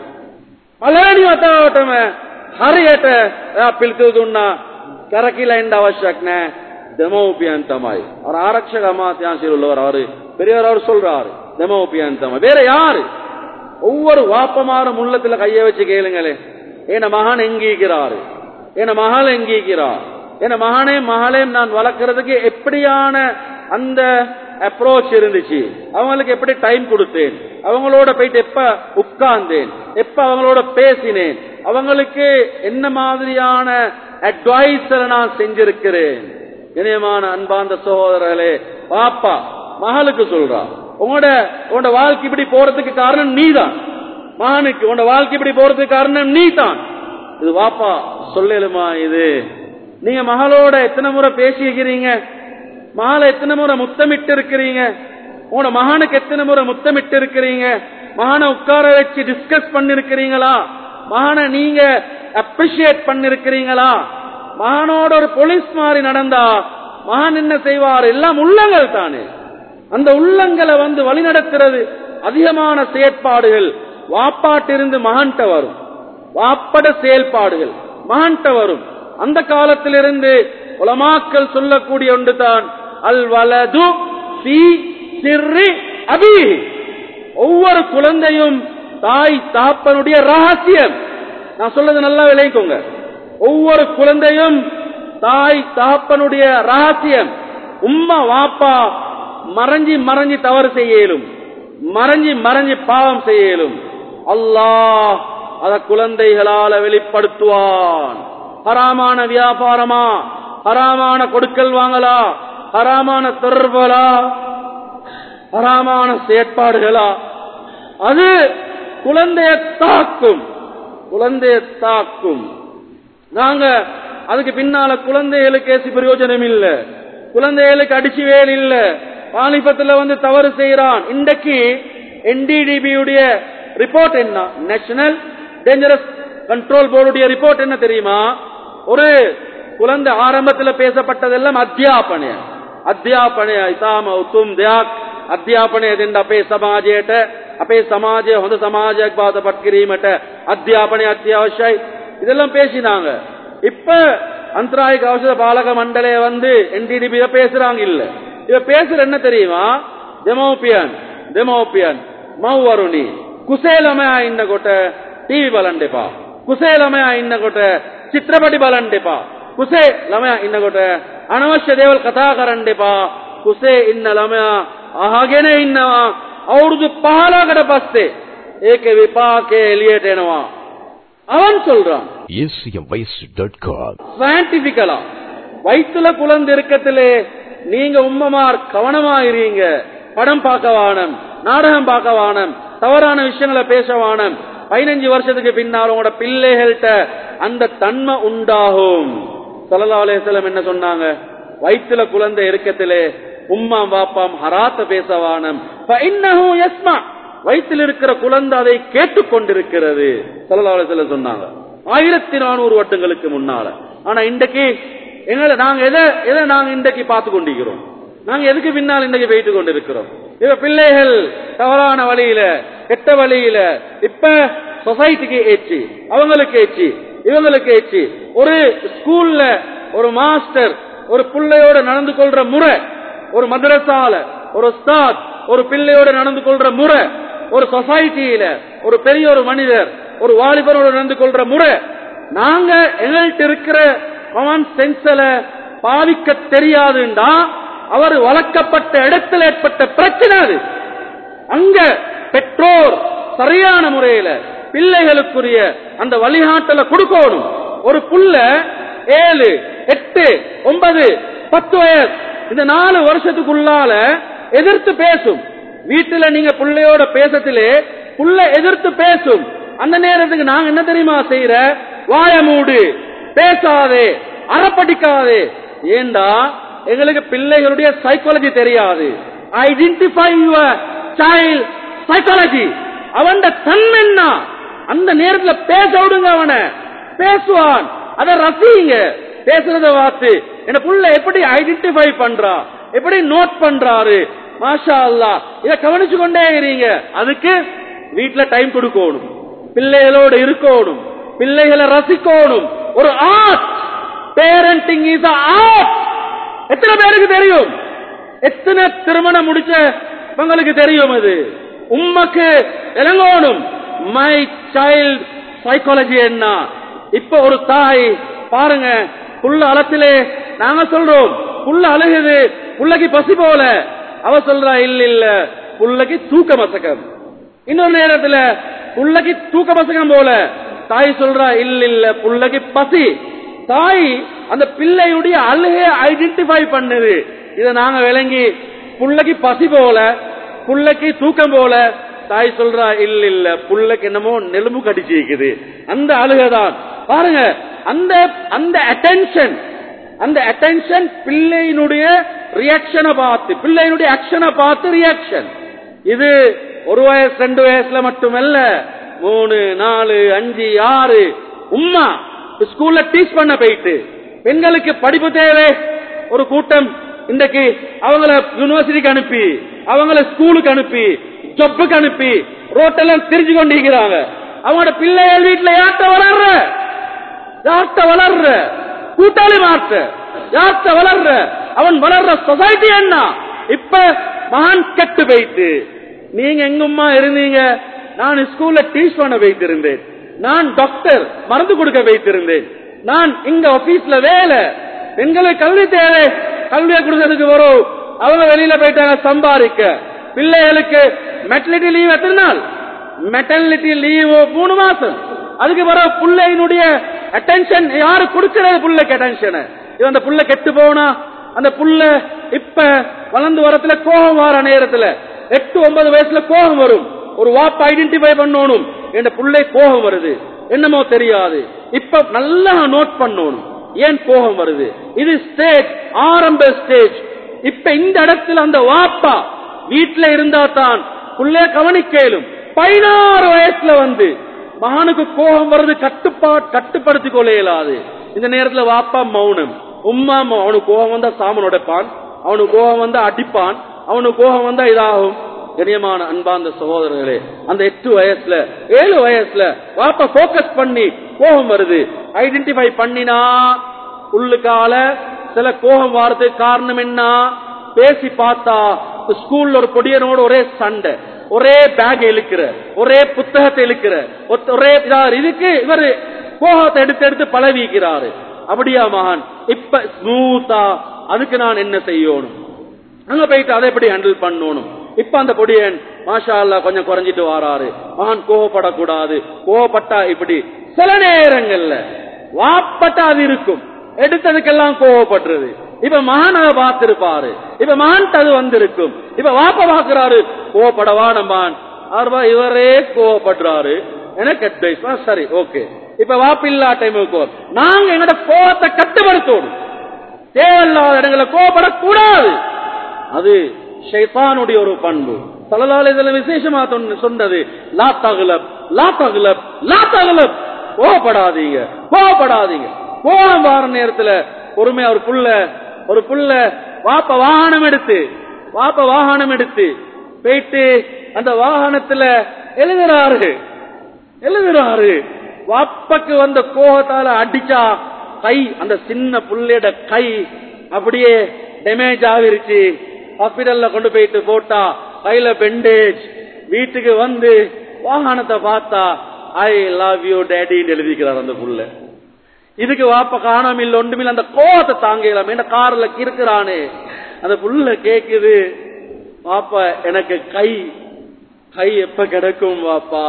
පළවෙනි වතාවටම හරියට එයා පිළිතුරු දුන්නා කරකිලා එන්න අවශ්‍යයක් නැහැ දෙමෝපියන් තමයි அவர் ஆரக்ஷக அமாத்தியாசியில் உள்ளவர் அவரு பெரியவர் அவர் சொல்றாரு தெமோபியன் தம வேற யாரு ஒவ்வொரு வாப்பமாரும் உள்ளத்துல கைய வச்சு கேளுங்களே என் மகன் எங்கீக்கிறாரு என் மகள் எங்கீக்கிறார் என் மகனே மகளையும் நான் வளர்க்கறதுக்கு எப்படியான அந்த அப்ரோச் இருந்துச்சு அவங்களுக்கு எப்படி டைம் கொடுத்தேன் அவங்களோட போயிட்டு எப்ப உட்கார்ந்தேன் எப்ப அவங்களோட பேசினேன் அவங்களுக்கு என்ன மாதிரியான அட்வைஸ் நான் செஞ்சிருக்கிறேன் இணையமான அன்பாந்த சகோதரர்களே பாப்பா மகளுக்கு சொல்றா உங்களோட உங்களோட வாழ்க்கை இப்படி போறதுக்கு காரணம் நீதான் மகனுக்கு உன்னோட வாழ்க்கை இப்படி போறதுக்கு காரணம் நீ தான் இது வாப்பா சொல்லலுமா இது நீங்க மகளோட எத்தனை முறை பேசிக்கிறீங்க மகளை எத்தனை முறை முத்தமிட்டு இருக்கிறீங்க உங்களோட மகனுக்கு எத்தனை முறை முத்தமிட்டு இருக்கிறீங்க மகனை உட்கார வச்சு டிஸ்கஸ் பண்ணிருக்கிறீங்களா மகனை நீங்க அப்ரிஷியேட் பண்ணிருக்கிறீங்களா மகனோட ஒரு போலீஸ் மாதிரி நடந்தா மகன் என்ன செய்வார் எல்லாம் உள்ளங்கள் தானே அந்த உள்ளங்களை வந்து வழிநடத்துறது அதிகமான செயற்பாடுகள் வாப்பாட்டிருந்து மகன்கிட்ட வரும் வாப்பட செயல்பாடுகள் மகன்கிட்ட வரும் அந்த காலத்திலிருந்து உலமாக்கள் சொல்லக்கூடிய ஒன்று தான் அல் வலது சி சிறு அபி ஒவ்வொரு குழந்தையும் தாய் தாப்பனுடைய ரகசியம் நான் சொல்றது நல்லா விளைவிக்கோங்க ஒவ்வொரு குழந்தையும் தாய் தாப்பனுடைய ரகசியம் உம்மா வாப்பா மறைஞ்சி மறைஞ்சி தவறு செய்யலும் மறைஞ்சி மறைஞ்சி பாவம் செய்யலும் அல்லாஹ் அத குழந்தைகளால வெளிப்படுத்துவான் ஹராமான வியாபாரமா ஹராமான கொடுக்கல் வாங்கலா ஹராமான தொடர்புகளா ஹராமான செயற்பாடுகளா அது குழந்தைய தாக்கும் குழந்தைய தாக்கும் நாங்க அதுக்கு பின்னால குழந்தைகளுக்கு ஏசி பிரயோஜனம் இல்ல குழந்தைகளுக்கு அடிச்சு வேல் இல்ல பாலிபத்துல வந்து தவறு செய்யறான் இன்றைக்கு என்டிடிபியுடைய ரிப்போர்ட் என்ன நேஷனல் டேஞ்சரஸ் கண்ட்ரோல் போர்டுடைய ரிப்போர்ட் என்ன தெரியுமா ஒரு குழந்தை ஆரம்பத்தில் பேசப்பட்டதெல்லாம் அத்தியாபனය අධ්‍යාපනය ඉතාම උතුම් දෙයක් අධ්‍යාපනය දෙන්න අපේ සමාජයට අපේ සමාජය හොඳ සමාජයක් බවට පත් කිරීමට අධ්‍යාපනය අත්‍යවශ්‍යයි இதெல்லாம் பேசினாங்க இப்ப அந்தராயிக ஔஷத பாலக மண்டலே வந்து என்டிடிபி பேசுறாங்க இல்ல இவ பேசுற என்ன தெரியுமா டெமோபியன் டெமோபியன் மௌவருணி ಕುಸೇಲಮಯ ಇನ್ನ ಕೊಟ್ಟ ಟಿವಿ ಬಲಂಡೆಪ ಕುಸೇಲಮಯ ಇನ್ನ ಕೊಟ್ಟ ಚಿತ್ರಪಟಿ ಬಲಂಡೆಪ ಕುಸೆ ಲಮಯ ಇನ್ನ ಕೊಟ್ಟ ಅನವಶ್ಯ ದೇವಲ್ ಕಥಾ ಕರಂಡೆಪ ಕುಸೆ ಇನ್ನ ಲಮಯ ಹಾಗೇನೆ ಇನ್ನವ ಅವ್ರದ್ದು ಪಹಲಾಗಡ ಬಸ್ತೆ ಏಕೆ ವಿಪಾಕೆ ಎಲಿಯೇಟೇನವ அவன் சொல்றான் acmvoice.com சயின்டிபிக்கலா வயிற்றுல குழந்தை இருக்கத்திலே நீங்க உம்மமார் கவனமா இருங்க படம் பார்க்க வானம் நாடகம் பார்க்க வானம் தவறான விஷயங்களை பேச வானம் பதினஞ்சு வருஷத்துக்கு பின்னால் உங்களோட பிள்ளைகள்கிட்ட அந்த தன்மை உண்டாகும் சல்லா அலையம் என்ன சொன்னாங்க வயிற்றுல குழந்தை இருக்கத்திலே உம்மா வாப்பாம் ஹராத்த பேசவானம் யஸ்மா வயிற்றில் இருக்கிற குழந்தை அதை கேட்டுக்கொண்டிருக்கிறது சல்லா அலையம் சொன்னாங்க ஆயிரத்தி நானூறு வருடங்களுக்கு முன்னால ஆனா இன்றைக்கு எங்களை நாங்க எதை எதை நாங்க இன்றைக்கு பார்த்து கொண்டிருக்கிறோம் நாங்க எதுக்கு பின்னால் இன்றைக்கு போயிட்டு கொண்டிருக்கிறோம் இப்ப பிள்ளைகள் தவறான வழியில கெட்ட வழியில இப்ப சொசைட்டிக்கு ஏச்சு அவங்களுக்கு ஏச்சு இவங்களுக்கு ஏச்சு ஒரு ஸ்கூல்ல ஒரு மாஸ்டர் ஒரு பிள்ளையோட நடந்து கொள்ற முறை ஒரு மதரசால ஒரு ஸ்தாத் ஒரு பிள்ளையோட நடந்து கொள்ற முறை ஒரு சொசைட்டியில ஒரு பெரிய ஒரு மனிதர் ஒரு வாலிபரோட நடந்து கொள்ற முறை நாங்க எங்கள்கிட்ட இருக்கிற காமன் சென்ஸ்ல பாவிக்க தெரியாதுண்டா அவர் வளர்க்கப்பட்ட இடத்துல ஏற்பட்ட பிரச்சனை அது அங்க பெற்றோர் சரியான முறையில பிள்ளைகளுக்குரிய அந்த வழிகாட்டலை கொடுக்கணும் ஒரு புள்ள ஏழு எட்டு ஒன்பது பத்து வயசு இந்த நாலு வருஷத்துக்குள்ளால எதிர்த்து பேசும் வீட்டுல நீங்க பிள்ளையோட பேசத்திலே புள்ள எதிர்த்து பேசும் அந்த நேரத்துக்கு நாங்க என்ன தெரியுமா செய்யற வாய மூடு பேசாதே அறப்படிக்காதே ஏண்டா எங்களுக்கு பிள்ளைகளுடைய சைக்காலஜி தெரியாது ஐடென்டிஃபை யுவர் சைல்ட் சைக்காலஜி அவன் தன்மை என்ன அந்த நேரத்துல பேச விடுங்க அவனை பேசுவான் அத ரசிங்க பேசுறத பார்த்து என்ன புள்ள எப்படி ஐடென்டிஃபை பண்றா எப்படி நோட் பண்றாரு மாஷா அல்லா இத கவனிச்சு கொண்டே இருங்க அதுக்கு வீட்டுல டைம் கொடுக்கணும் பிள்ளைகளோட இருக்கணும் பிள்ளைகளை ரசிக்கணும் ஒரு ஆர்ட் பேரண்டிங் இஸ் ஆர்ட் எத்தனை பேருக்கு தெரியும் எத்தனை திருமணம் முடிச்ச உங்களுக்கு தெரியும் அது உம்மக்கு இளங்கோணும் மை சைல்ட் சைக்காலஜி என்ன இப்ப ஒரு தாய் பாருங்க புள்ள அலத்திலே நாங்க சொல்றோம் புள்ள அழுகுது புள்ளைக்கு பசி போல அவ சொல்றா இல்ல இல்ல புள்ளைக்கு தூக்க மசக்கம் இன்னொரு நேரத்துல புள்ளைக்கு தூக்க மசக்கம் போல தாய் சொல்றா இல்ல இல்ல புள்ளைக்கு பசி தாய் அந்த பிள்ளையுடைய அழுகைய ஐடென்டிஃபை பண்ணுது இத நாங்க விளங்கி புள்ளைக்கு பசி போல புள்ளைக்கு தூக்கம் போல தாய் சொல்றா இல்ல இல்ல புள்ளைக்கு என்னமோ நெலும்பு கடிச்சு இருக்குது அந்த அழுகைதான் பாருங்க அந்த அந்த அட்டென்ஷன் அந்த அட்டென்ஷன் பிள்ளையினுடைய ரியாக்ஷனை பார்த்து பிள்ளையினுடைய ஆக்ஷனை பார்த்து ரியாக்ஷன் இது ஒரு வயசு ரெண்டு வயசுல மட்டுமல்ல மூணு நாலு அஞ்சு ஆறு உம்மா ஸ்கூல்ல டீச் பண்ண போயிட்டு பெண்களுக்கு படிப்பு தேவை ஒரு கூட்டம் இன்றைக்கு அவங்கள யூனிவர்சிட்டிக்கு அனுப்பி அவங்கள ஸ்கூலுக்கு அனுப்பி ஜப்புக்கு அனுப்பி ரோட்டெல்லாம் திரிஞ்சு கொண்டிருக்கிறாங்க அவங்களோட பிள்ளைகள் வீட்டுல யார்கிட்ட வளர்ற யார்கிட்ட வளர்ற கூட்டாளி மாற்ற யார்கிட்ட வளர்ற அவன் வளர்ற சொசைட்டி என்ன இப்ப மகான் கெட்டு போயிட்டு நீங்க எங்கும்மா இருந்தீங்க நான் ஸ்கூல்ல டீச் பண்ண வைத்திருந்தேன் நான் டாக்டர் மருந்து கொடுக்க வைத்திருந்தேன் நான் இங்க ஆபீஸ்ல வேலை பெண்களுக்கு கல்வி தேவை கல்வியை கொடுக்கறதுக்கு வரும் அவங்க வெளியில போயிட்டாங்க சம்பாதிக்க பிள்ளைகளுக்கு மெட்டர்னிட்டி லீவ் எத்தனை நாள் மெட்டர்னிட்டி லீவ் மூணு மாசம் அதுக்கு வர பிள்ளையினுடைய அட்டென்ஷன் யாரு கொடுக்கிறது பிள்ளைக்கு அட்டென்ஷன் இது அந்த புள்ள கெட்டு போனா அந்த புள்ள இப்ப வளர்ந்து வரத்துல கோபம் வர நேரத்துல எட்டு ஒன்பது வயசுல கோபம் வரும் ஒரு வாப்ப ஐடென்டிஃபை பண்ணணும் என்ற புள்ளை கோபம் வருது என்னமோ தெரியாது இப்ப நல்லா நோட் பண்ணணும் ஏன் கோபம் வருது இது ஸ்டேஜ் ஆரம்ப ஸ்டேஜ் இப்ப இந்த இடத்துல அந்த வாப்பா வீட்டுல இருந்தா தான் புள்ளைய கவனிக்கலும் பதினாறு வயசுல வந்து மகானுக்கு கோபம் வருது கட்டுப்பா கட்டுப்படுத்திக் கொள்ள இயலாது இந்த நேரத்துல வாப்பா மௌனம் உம்மா மௌ- அவனுக்கு கோபம் வந்தா சாமன் உடைப்பான் அவனுக்கு கோபம் வந்தா அடிப்பான் அவனுக்கு கோபம் வந்தா இதாகும் கண்ணியமான அன்பார்ந்த சகோதரர்களே அந்த எட்டு வயசுல ஏழு வயசுல வாப்பா போக்கஸ் பண்ணி கோபம் வருது ஐடென்டிஃபை பண்ணினா உள்ளுக்கால சில கோபம் வாரதுக்கு காரணம் என்ன பேசி பார்த்தா ஸ்கூல்ல ஒரு பொடியனோட ஒரே சண்டை ஒரே பேக் இழுக்கிற ஒரே புத்தகத்தை இழுக்கிற ஒத்த- ஒரே இதாரு. இதுக்கு இவர் கோபத்தை எடுத்து எடுத்து பழவிக்கிறாரு அப்படியா மகான் இப்ப ஸ்மூத்தா அதுக்கு நான் என்ன செய்யணும் அங்க போயிட்டு அதை எப்படி ஹேண்டில் பண்ணணும் இப்ப அந்த பொடியன் மாஷா அல்லாஹ் கொஞ்சம் குறைஞ்சிட்டு வாராரு மகான் கோவப்படக்கூடாது கோவப்பட்டா இப்படி சில நேரங்கள்ல வாப்பட்டா அது இருக்கும் எடுத்ததுக்கெல்லாம் கோவப்படுறது இப்ப மகான் அதை பார்த்திருப்பாரு இப்ப மகான் அது வந்திருக்கும் இப்ப வாப்ப பாக்குறாரு கோவப்படவா நம்மான் ஆர்வா இவரே கோவப்படுறாரு எனக்கு அட்வைஸ் சரி ஓகே இப்ப வாப்பில்லா டைமுக்கு நாங்க எங்கட கோவத்தை கட்டுப்படுத்தணும் தேவையில்லாத இடங்களை கோபப்படக்கூடாது அது ஷைத்தானுடைய ஒரு பண்பு சலலால இதுல விசேஷமா சொன்ன- சொன்னது லா தகுலப் லா தகுலப் லா தகுலப் கோபப்படாதீங்க கோபப்படாதீங்க கோபம் வார நேரத்துல பொறுமையா ஒரு புள்ள ஒரு புள்ள வாப்ப வாகனம் எடுத்து வாப்ப வாகனம் எடுத்து போயிட்டு அந்த வாகனத்துல எழுதுறாரு எழுதுறாரு வாப்பக்கு வந்த கோபத்தால அடிச்சா கை அந்த சின்ன புள்ளையோட கை அப்படியே டேமேஜ் ஆகிருச்சு ஹாஸ்பிடல்ல கொண்டு போயிட்டு போட்டா கையில பெண்டேஜ் வீட்டுக்கு வந்து வாகனத்தை பார்த்தா ஐ லவ் யூ டேடின்னு எழுதிக்கிறார் அந்த புள்ள இதுக்கு வாப்ப காணாமில்ல ஒன்றுமில்ல அந்த கோவத்தை தாங்கலாம் என்ன கார்ல கிறுக்குறானே அந்த புள்ள கேக்குது வாப்பா எனக்கு கை கை எப்ப கிடைக்கும் வாப்பா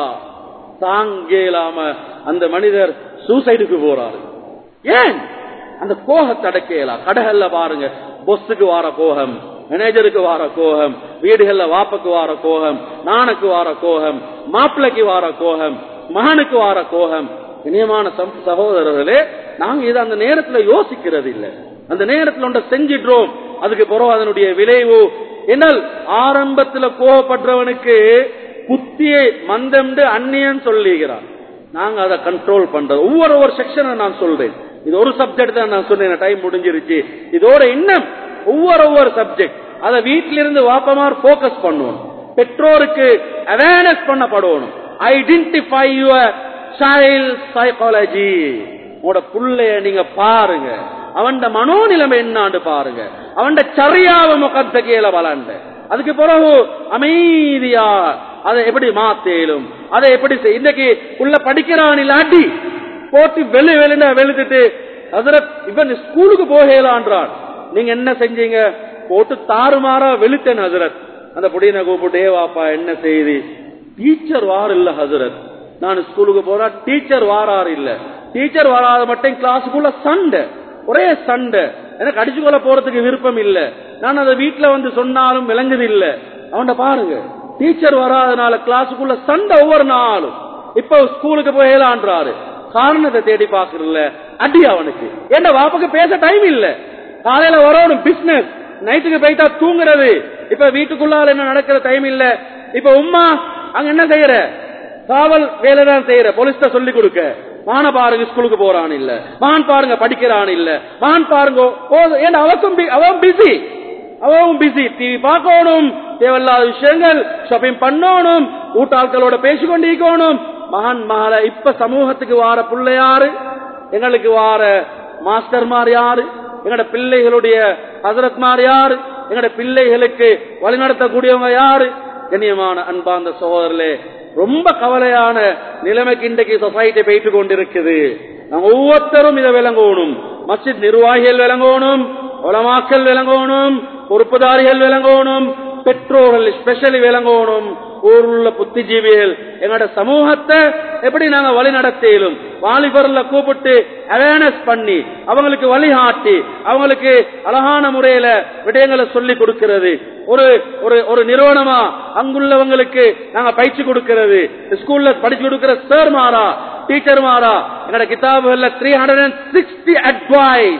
தாங்க இல்லாம அந்த மனிதர் சூசைடுக்கு போறாரு ஏன் அந்த கோகத்தை அடக்கலாம் கடைகள்ல பாருங்க பொஸ்ஸுக்கு வார கோகம் மேனேஜருக்கு வார கோகம் வீடுகள்ல வாப்பக்கு வார கோகம் நானுக்கு வார கோகம் மாப்பிள்ளைக்கு வார கோகம் மகனுக்கு வார கோகம் இனியமான சம்- சகோதரர்களே நாங்க இதை அந்த நேரத்துல யோசிக்கிறது இல்ல அந்த நேரத்துல ஒன்றை செஞ்சிடுறோம் அதுக்கு பிறகு அதனுடைய விளைவு என்னால் ஆரம்பத்துல கோவப்படுறவனுக்கு குத்தியை மந்தம்டு அந்நியன் சொல்லுகிறான் நாங்க அதை கண்ட்ரோல் பண்றது ஒவ்வொரு ஒரு செக்ஷனை நான் சொல்றேன் இது ஒரு சப்ஜெக்ட் தான் நான் சொன்னேன் டைம் முடிஞ்சிருச்சு இதோட இன்னும் ஒவ்வொரு ஒவ்வொரு சப்ஜெக்ட் அதை வீட்டிலிருந்து வாப்பமார் போக்கஸ் பண்ணணும் பெற்றோருக்கு அவேர்னஸ் பண்ணப்படணும் ஐடென்டிஃபை யுவர் சைல்ட் சைக்காலஜி உங்களோட புள்ளைய நீங்க பாருங்க அவன் மனோநிலைமை என்னான்னு பாருங்க அவன் சரியாவ முகத்த கீழே வளர்ந்த அதுக்கு பிறகு அமைதியா அதை எப்படி மாத்தேலும் அதை எப்படி செய்- இன்னைக்கு உள்ள படிக்கிறான் இல்லாட்டி போட்டு வெளு வெளுன வெளுத்துட்டு ஹசரத் இவன் ஸ்கூலுக்கு போகலான்றான் நீங்க என்ன செஞ்சீங்க போட்டு தாறுமாறா வெளுத்தேன் ஹசரத் அந்த புடியனை கூப்பிட்டு "ஏ வாப்பா என்ன செய்தி டீச்சர் வார் இல்ல ஹசரத் நான் ஸ்கூலுக்கு போறா டீச்சர் வாராரு இல்ல டீச்சர் வராத மட்டும் கிளாஸுக்குள்ள சண்டை ஒரே சண்டை எனக்கு அடிச்சுக்கொள்ள போறதுக்கு விருப்பம் இல்ல நான் அதை வீட்டுல வந்து சொன்னாலும் விளங்குது இல்ல அவன்ட பாருங்க டீச்சர் வராதனால கிளாஸுக்குள்ள சண்டை ஒவ்வொரு நாளும் இப்ப ஸ்கூலுக்கு போயலான்றாரு காரணத்தை தேடி பாக்குறல அடி அவனுக்கு ஏன்டா வாப்புக்கு பேச டைம் இல்ல காலையில வரணும் பிசினஸ் நைட்டுக்கு போயிட்டா தூங்குறது இப்ப வீட்டுக்குள்ளால என்ன நடக்கிற டைம் இல்ல இப்ப உம்மா அங்க என்ன செய்யற காவல் வேலை தான் செய்யற போலீஸ்ட சொல்லி கொடுக்க மான பாருங்க ஸ்கூலுக்கு போறான் இல்ல மான் பாருங்க படிக்கிறான் இல்ல மான் பாருங்க போதும் ஏன்னா அவக்கும் பி- அவன் பிஸி அவன் பிஸி டிவி பார்க்கணும் தேவையில்லாத விஷயங்கள் ஷாப்பிங் பண்ணணும் ஊட்டாட்களோட பேசிக்கொண்டிருக்கணும் மகான் மகள இப்ப சமூகத்துக்கு வார பிள்ளையாரு எங்களுக்கு வார மாஸ்டர்மார் யாரு எங்களோட பிள்ளைகளுடைய ஹசரத்மார் யாரு எங்களோட பிள்ளைகளுக்கு வழிநடத்தக்கூடியவங்க யாரு கண்ணியமான அன்பார்ந்த சகோதரர்களே ரொம்ப கவலையான நிலைமைக்கு இன்றைக்கு சொசைட்டி போயிட்டு கொண்டிருக்குது நாங்க ஒவ்வொருத்தரும் இதை விளங்கணும் மஸ்ஜித் நிர்வாகிகள் விளங்கணும் உலமாக்கள் விளங்கணும் பொறுப்புதாரிகள் விளங்கணும் பெற்றோர்கள் ஸ்பெஷலி விளங்கணும் ஊருள்ள புத்திஜீவிகள் எங்களோட சமூகத்தை எப்படி நாங்க வழி நடத்திலும் வாலிபர்ல கூப்பிட்டு அவேர்னஸ் பண்ணி அவங்களுக்கு வழிகாட்டி அவங்களுக்கு அழகான முறையில விடயங்களை சொல்லி கொடுக்கிறது ஒரு ஒரு ஒரு நிறுவனமா அங்குள்ளவங்களுக்கு நாங்க பயிற்சி கொடுக்கிறது ஸ்கூல்ல படிச்சு கொடுக்கிற சார் மாறா டீச்சர் மாறா எங்களோட கிதாபுகள்ல three hundred and sixty advice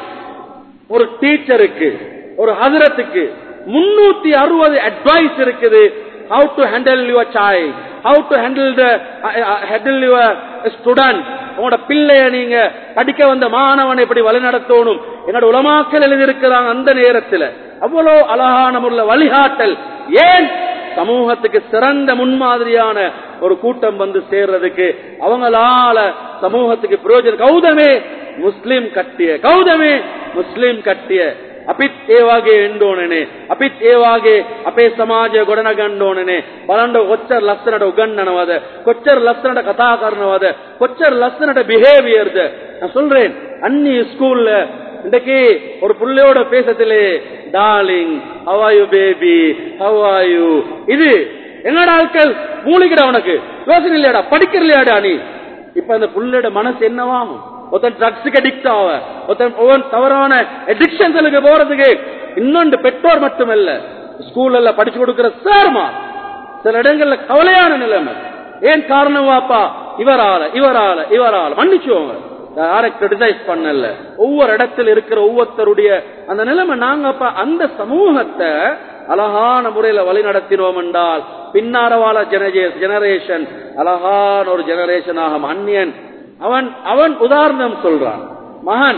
ஒரு டீச்சருக்கு ஒரு ஹசரத்துக்கு முன்னூத்தி அறுபது அட்வைஸ் இருக்குது how to handle your child how to handle the handle your student உங்களோட பிள்ளைய நீங்க படிக்க வந்த மாணவனை எப்படி வழிநடத்தணும் என்னோட உலமாக்கல் எழுதியிருக்கிறாங்க அந்த நேரத்தில் அவ்வளவு அழகான முறையில் வழிகாட்டல் ஏன் சமூகத்துக்கு சிறந்த முன்மாதிரியான ஒரு கூட்டம் வந்து சேர்றதுக்கு அவங்களால சமூகத்துக்கு பிரயோஜனம் கௌதமே முஸ்லிம் கட்டிய கௌதமே முஸ்லிம் கட்டிய අපිත් ඒ වගේ එන්න ඕනනේ අපිත් ඒ වගේ අපේ සමාජය ගොඩන ගන්න ඕනනේ බලන්න කොච්චර ලස්සනට උගන්වනවද කොච්චර ලස්සනට කතා කරනවද කොච්චර ලස්සනට பிஹேவியர்ද நான் சொல்றேன் அன்னி ஸ்கூல்ல இன்றைக்கு ஒரு புள்ளையோட பேசத்திலே darling how are you baby how are you இது என்னடா ஆட்கள் மூலிகடா உனக்கு யோசனை இல்லையாடா படிக்கிறலையாடா நீ இப்ப அந்த புள்ளையோட மனசு என்னவாகும் ஒருத்தன் ட்ரக்ஸுக்கு அடிக்ட் ஆவ ஒருத்தன் ஒவ்வொரு தவறான அடிக்ஷன்களுக்கு போறதுக்கு இன்னொன்று பெற்றோர் மட்டுமல்ல ஸ்கூல்ல படிச்சு கொடுக்கிற சேர்மா சில இடங்கள்ல கவலையான நிலைமை ஏன் காரணம் வாப்பா இவரால இவரால இவரால மன்னிச்சுவோங்க யாரை கிரிட்டிசைஸ் பண்ணல ஒவ்வொரு இடத்துல இருக்கிற ஒவ்வொருத்தருடைய அந்த நிலைமை நாங்க அப்ப அந்த சமூகத்தை அழகான முறையில வழி நடத்தினோம் என்றால் பின்னாரவால ஜெனரேஷன் அழகான ஒரு ஜெனரேஷன் ஆகும் அந்நியன் அவன் அவன் உதாரணம் சொல்றான் மகன்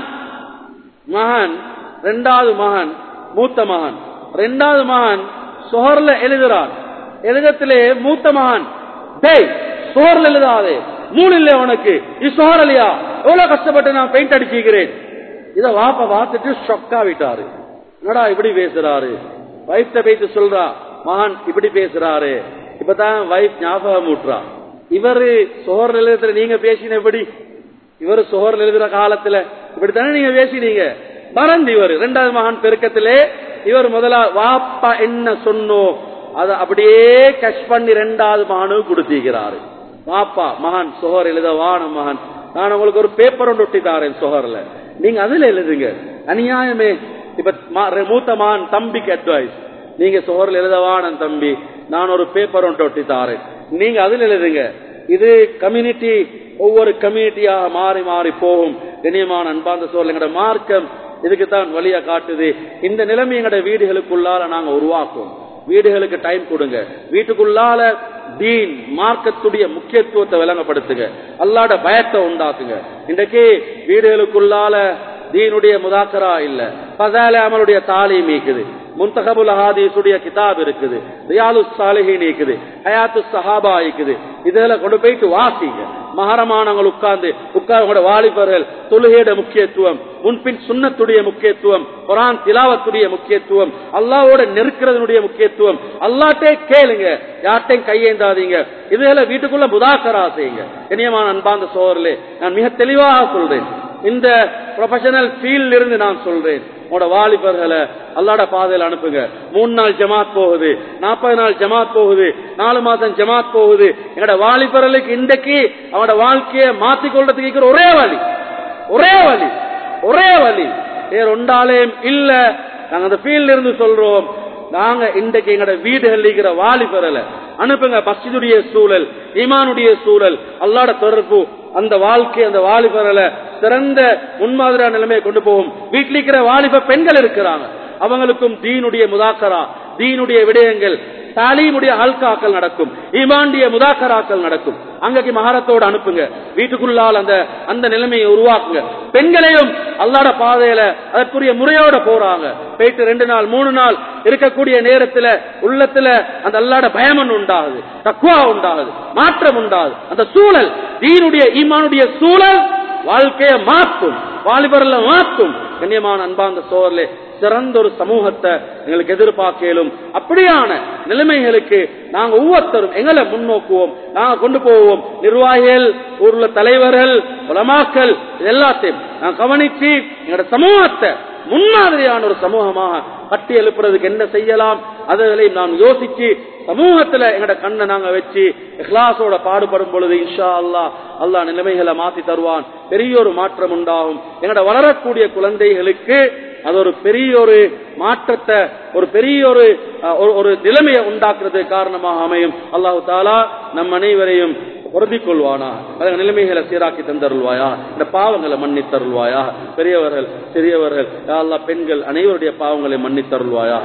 மகன் ரெண்டாவது மகன் மூத்த மகன் ரெண்டாவது மகன் சுகர்ல எழுதுறான் எழுதத்திலே மூத்த மகன் டேய் சுகர்ல எழுதாதே மூணு இல்ல உனக்கு இது சுகர் இல்லையா எவ்வளவு கஷ்டப்பட்டு நான் பெயிண்ட் அடிச்சுக்கிறேன் இத வாப்ப பார்த்துட்டு ஷொக்கா விட்டாரு என்னடா இப்படி பேசுறாரு வைஃப்ட பேசி சொல்றா மகன் இப்படி பேசுறாரு இப்பதான் வைஃப் ஞாபகம் ஊட்டுறா இவரு சுகர் எழுதுற நீங்க பேசின எப்படி இவரு சுகர் எழுதுற காலத்துல இப்படித்தானே நீங்க பேசினீங்க மறந்து இவர் இரண்டாவது மகன் பெருக்கத்திலே இவர் முதலா வாப்பா என்ன சொன்னோம் அதை அப்படியே கஷ் பண்ணி ரெண்டாவது மகனுக்கு கொடுத்திருக்கிறாரு வாப்பா மகன் சுகர் எழுத வான மகன் நான் உங்களுக்கு ஒரு பேப்பர் ஒன்று ஒட்டி தாரேன் சுகர்ல நீங்க அதுல எழுதுங்க அநியாயமே இப்ப மூத்த மகன் தம்பிக்கு அட்வைஸ் நீங்க சுகர்ல எழுதவான தம்பி நான் ஒரு பேப்பர் ஒன்று ஒட்டி தாரேன் நீங்க அதுல எழுதுங்க இது கம்யூனிட்டி ஒவ்வொரு கம்யூனிட்டியாக மாறி மாறி போகும் கண்ணியமான அன்பாந்த சோழல் எங்கட மார்க்கம் இதுக்கு தான் வழியா காட்டுது இந்த நிலைமை எங்கட வீடுகளுக்குள்ளால நாங்க உருவாக்குவோம் வீடுகளுக்கு டைம் கொடுங்க வீட்டுக்குள்ளால தீன் மார்க்கத்துடைய முக்கியத்துவத்தை விளங்கப்படுத்துங்க அல்லாட பயத்தை உண்டாக்குங்க இன்றைக்கு வீடுகளுக்குள்ளால தீனுடைய முதாக்கரா இல்ல பதால அமலுடைய தாலீம் இருக்குது முன்தகபுல் ஹாதீசுடைய கிதாப் இருக்குது ரியாலு சாலிஹின் இருக்குது ஹயாத்து சஹாபா இருக்குது இதெல்லாம் கொண்டு போயிட்டு வாசிங்க மகரமானவங்க உட்கார்ந்து உட்கார்ந்து வாலிபர்கள் தொழுகையோட முக்கியத்துவம் முன்பின் சுண்ணத்துடைய முக்கியத்துவம் குரான் திலாவத்துடைய முக்கியத்துவம் அல்லாவோட நெருக்கிறதனுடைய முக்கியத்துவம் அல்லாட்டே கேளுங்க யார்ட்டையும் கையேந்தாதீங்க இதுல வீட்டுக்குள்ள முதாக்கரா செய்யுங்க இனியமான அன்பாந்த சோழர்களே நான் மிக தெளிவாக சொல்றேன் இந்த ப்ரொஃபஷனல் ஃபீல்ட் இருந்து நான் சொல்றேன் உங்களோட வாலிபர்களை அல்லாட பாதையில் அனுப்புங்க மூணு நாள் ஜமாத் போகுது நாற்பது நாள் ஜமாத் போகுது நாலு மாசம் ஜமாத் போகுது எங்களோட வாலிபர்களுக்கு இன்றைக்கு அவனோட வாழ்க்கையை மாத்திக் கொள்றதுக்கு இருக்கிற ஒரே வழி ஒரே வழி ஒரே வழி வேற ஒன்றாலேயும் இல்ல நாங்க அந்த ஃபீல்ட்ல இருந்து சொல்றோம் நாங்க இன்றைக்கு எங்களோட வீடுகள் இருக்கிற வாலிபரல அனுப்புங்க மஸ்ஜிதுடைய சூழல் ஈமானுடைய சூழல் அல்லாட தொடர்பு அந்த வாழ்க்கை அந்த வாலிபரல சிறந்த முன்மாதிரியான நிலைமையை கொண்டு போகும் வீட்டில் இருக்கிற வாலிப பெண்கள் இருக்கிறாங்க அவங்களுக்கும் தீனுடைய முதாக்கரா தீனுடைய விடயங்கள் தாலீமுடைய ஹல்காக்கள் நடக்கும் ஈமாண்டிய முதாக்கராக்கள் நடக்கும் அங்கக்கு மகாரத்தோடு அனுப்புங்க வீட்டுக்குள்ளால் அந்த அந்த நிலைமையை உருவாக்குங்க பெண்களையும் அல்லாட பாதையில அதற்குரிய முறையோட போறாங்க போயிட்டு ரெண்டு நாள் மூணு நாள் இருக்கக்கூடிய நேரத்துல உள்ளத்துல அந்த அல்லாட பயமன் உண்டாகுது தக்குவா உண்டாகுது மாற்றம் உண்டாகுது அந்த சூழல் தீனுடைய ஈமானுடைய சூழல் வாழ்க்கையை மாற்றும் வாலிபர்ல மாற்றும் கண்ணியமான அன்பாந்த சோழர்களே சிறந்த ஒரு சமூகத்தை எங்களுக்கு எதிர்பார்க்கலும் அப்படியான நிலைமைகளுக்கு நாங்க ஒவ்வொருத்தரும் எங்களை முன்னோக்குவோம் நாங்க கொண்டு போவோம் நிர்வாகிகள் ஊர்ல தலைவர்கள் உலமாக்கள் இது எல்லாத்தையும் நான் கவனிச்சு எங்களோட சமூகத்தை முன்மாதிரியான ஒரு சமூகமாக கட்டி எழுப்புறதுக்கு என்ன செய்யலாம் அதுகளையும் நாம் யோசிச்சு சமூகத்துல எங்கட கண்ணை நாங்க வச்சு இஹ்லாசோட பாடுபடும் பொழுது இன்ஷா அல்லா அல்லா நிலைமைகளை மாத்தி தருவான் பெரிய ஒரு மாற்றம் உண்டாகும் எங்கட வளரக்கூடிய குழந்தைகளுக்கு அது ஒரு பெரிய ஒரு மாற்றத்தை ஒரு பெரிய ஒரு ஒரு நிலைமையை உண்டாக்குறது காரணமாக அமையும் அல்லாஹு தாலா நம் அனைவரையும் பொருந்திக் கொள்வானா அந்த நிலைமைகளை சீராக்கி தந்தருள்வாயா இந்த பாவங்களை மன்னித் தருள்வாயா பெரியவர்கள் சிறியவர்கள் அல்லா பெண்கள் அனைவருடைய பாவங்களை மன்னித் தருள்வாயா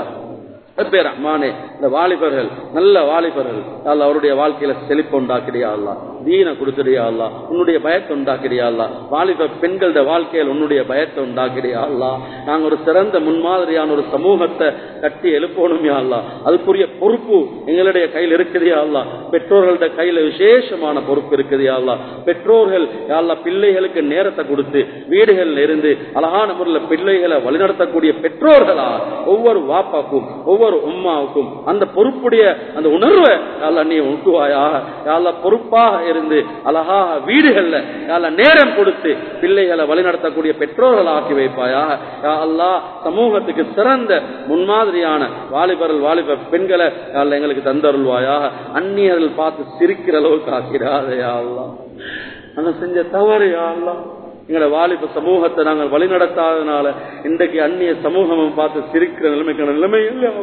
பேர் அம்மானே இந்த வாலிபர்கள் நல்ல வாலிபர்கள் அல்ல அவருடைய வாழ்க்கையில செழிப்பு உண்டாக்கிடியா அல்லா தீனை கொடுத்துடியா அல்லா உன்னுடைய பயத்தை உண்டாக்கிறியா அல்லா வாலிப பெண்களோட வாழ்க்கையில் உன்னுடைய பயத்தை உண்டாக்கிறியா அல்லா நாங்க ஒரு சிறந்த முன்மாதிரியான ஒரு சமூகத்தை கட்டி எழுப்பணும் யா அல்லா அதுக்குரிய பொறுப்பு எங்களுடைய கையில் இருக்குதியா அல்லா பெற்றோர்களோட கையில விசேஷமான பொறுப்பு இருக்குதியா அல்லா பெற்றோர்கள் யா அல்லா பிள்ளைகளுக்கு நேரத்தை கொடுத்து வீடுகள்ல இருந்து அழகான முறையில் பிள்ளைகளை வழிநடத்தக்கூடிய பெற்றோர்களா ஒவ்வொரு வாப்பாக்கும் ஒவ்வொரு உம்மாவுக்கும் அந்த பொறுப்புடைய அந்த உணர்வை யாழ்லா நீ உண்டுவாயா யாழ்லா பொறுப்பாக இருந்து அழகாக வீடுகள்ல யாழ்லா நேரம் கொடுத்து பிள்ளைகளை வழிநடத்தக்கூடிய பெற்றோர்கள் ஆக்கி வைப்பாயா யா அல்லா சமூகத்துக்கு சிறந்த முன்மாதிரியான வாலிபர்கள் வாலிப பெண்களை யாழ்லா எங்களுக்கு தந்தருள்வாயா அந்நியர்கள் பார்த்து சிரிக்கிற அளவுக்கு ஆக்கிறாதையா அல்லா நாங்க செஞ்ச தவறு யா அல்லா எங்களோட வாலிப சமூகத்தை நாங்கள் வழிநடத்தாதனால இன்றைக்கு அந்நிய சமூகமும் பார்த்து சிரிக்கிற நிலைமைக்கான நிலைமை இல்லையா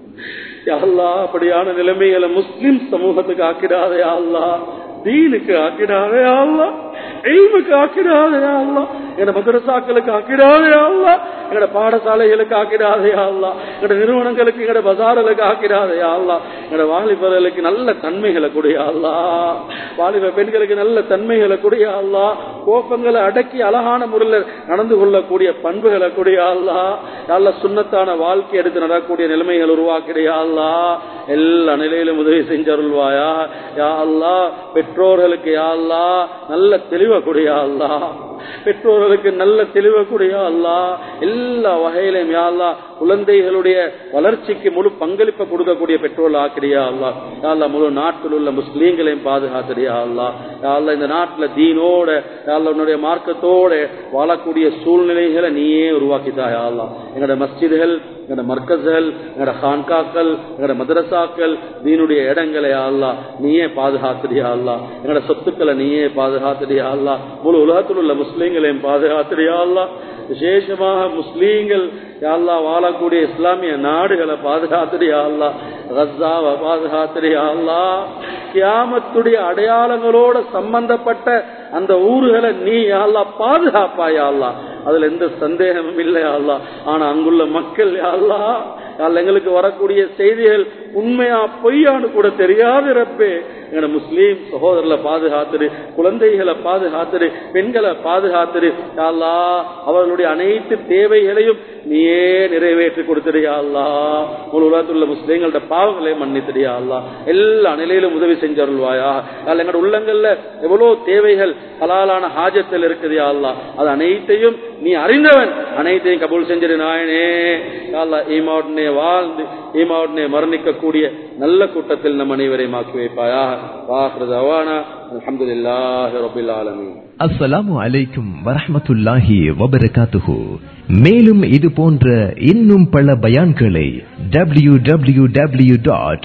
அல்லா அப்படியான நிலைமைகளை முஸ்லிம் சமூகத்துக்கு ஆக்கிடாதே அல்லா தீனுக்கு ஆக்கிடாதே அல்லா எய்முக்கு ஆக்கிடாதே அல்லா எங்க மதரசாக்களுக்கு ஆக்கிடாதே அல்லா எங்கட பாடசாலைகளுக்கு ஆக்கிடாதே அல்லா எங்கட நிறுவனங்களுக்கு எங்கட பசார்களுக்கு ஆக்கிடாதே அல்லா எங்கட வாலிபர்களுக்கு நல்ல தன்மைகளை கூடிய அல்லா வாலிப பெண்களுக்கு நல்ல தன்மைகளை கூடிய அல்லா கோபங்களை அடக்கி அழகான முறையில் நடந்து கொள்ளக்கூடிய பண்புகளை கூடிய அல்லா நல்ல சுண்ணத்தான வாழ்க்கை எடுத்து நடக்கக்கூடிய நிலைமைகள் உருவாக்கிடையா அல்லா எல்லா நிலையிலும் உதவி செஞ்சருள்வாயா யா அல்லா பெற்றோர்களுக்கு யா அல்லா நல்ல தெளிவை கூடிய அல்லா பெற்றோர்களுக்கு நல்ல தெளிவை கூடிய அல்லா எல்லா வகையிலும் யா அல்லா குழந்தைகளுடைய வளர்ச்சிக்கு முழு பங்களிப்பை கொடுக்கக்கூடிய பெற்றோர்கள் ஆக்கிறியா அல்லா யாழ்லா முழு நாட்டில் உள்ள முஸ்லீம்களையும் பாதுகாத்துறியா அல்லா யாழ்லா இந்த நாட்டில் தீனோட யாழ்லா உன்னுடைய மார்க்கத்தோட வாழக்கூடிய சூழ்நிலைகளை நீயே உருவாக்கித்தாயா அல்லா எங்களோட மஸ்ஜிதுகள் எங்களோட மர்க்கஸ்கள் எங்களோட ஹான்காக்கள் எங்களோட மதரசாக்கள் தீனுடைய இடங்களை அல்லா நீயே பாதுகாத்துறியா அல்லா எங்களோட சொத்துக்களை நீயே பாதுகாத்துறியா அல்லா முழு உலகத்தில் உள்ள முஸ்லீம்களையும் பாதுகாத்துறியா அல்லா விசேஷமாக முஸ்லீம்கள் யாழ்லா வாழக்கூடிய இஸ்லாமிய நாடுகளை பாதுகாத்துறியா அல்லா ரஸ்ஸாவை பாதுகாத்துறியா அல்லா கியாமத்துடைய அடையாளங்களோட சம்பந்தப்பட்ட அந்த ஊர்களை நீ யாழ்லா பாதுகாப்பாயா அல்லா அதுல எந்த சந்தேகமும் இல்லை அல்லா ஆனா அங்குள்ள மக்கள் யாழ்லா யாழ் எங்களுக்கு வரக்கூடிய செய்திகள் உண்மையா பொய்யான்னு கூட தெரியாது ரப்பே எங்களோட முஸ்லீம் சகோதரர்களை பாதுகாத்துரு குழந்தைகளை பாதுகாத்துரு பெண்களை பாதுகாத்துரு யாழ்லா அவர்களுடைய அனைத்து தேவைகளையும் நீயே நிறைவேற்றி கொடுத்துறியா அல்லா ஒரு உலகத்துள்ள முஸ்லீம்களோட பாவங்களை மன்னித்துறியா அல்லா எல்லா நிலையிலும் உதவி செஞ்சருள்வாயா அல்ல எங்களோட உள்ளங்கள்ல எவ்வளவு தேவைகள் ஹலாலான ஹாஜத்தில் இருக்குதுயா அல்லா அது அனைத்தையும் நீ அறிந்தவன் அனைத்தையும் கபூல் செஞ்சிரு நாயனே அல்லா ஈமாவுடனே வாழ்ந்து ஈமாவுடனே மரணிக்கக்கூடிய நல்ல கூட்டத்தில் நம் அனைவரையும் ஆக்கி வைப்பாயா வாஹ்ரத் அவானா அல்ஹம்துலில்லாஹி ரபில் ஆலமீன் அஸ்ஸலாமு அலைக்கும் வரஹ்மத்துல்லாஹி வபரகாத்துஹு மேலும் இது போன்ற இன்னும் பல பயான்களை W W W dot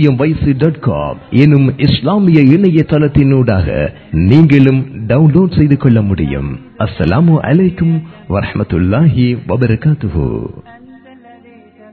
dot com எனும் இஸ்லாமிய இணையதளத்தினூடாக நீங்களும் டவுன்லோட் செய்து கொள்ள முடியும் அஸ்ஸலாமு அலைக்கும் வரஹ்மத்துல்லாஹி வபரகாத்துஹு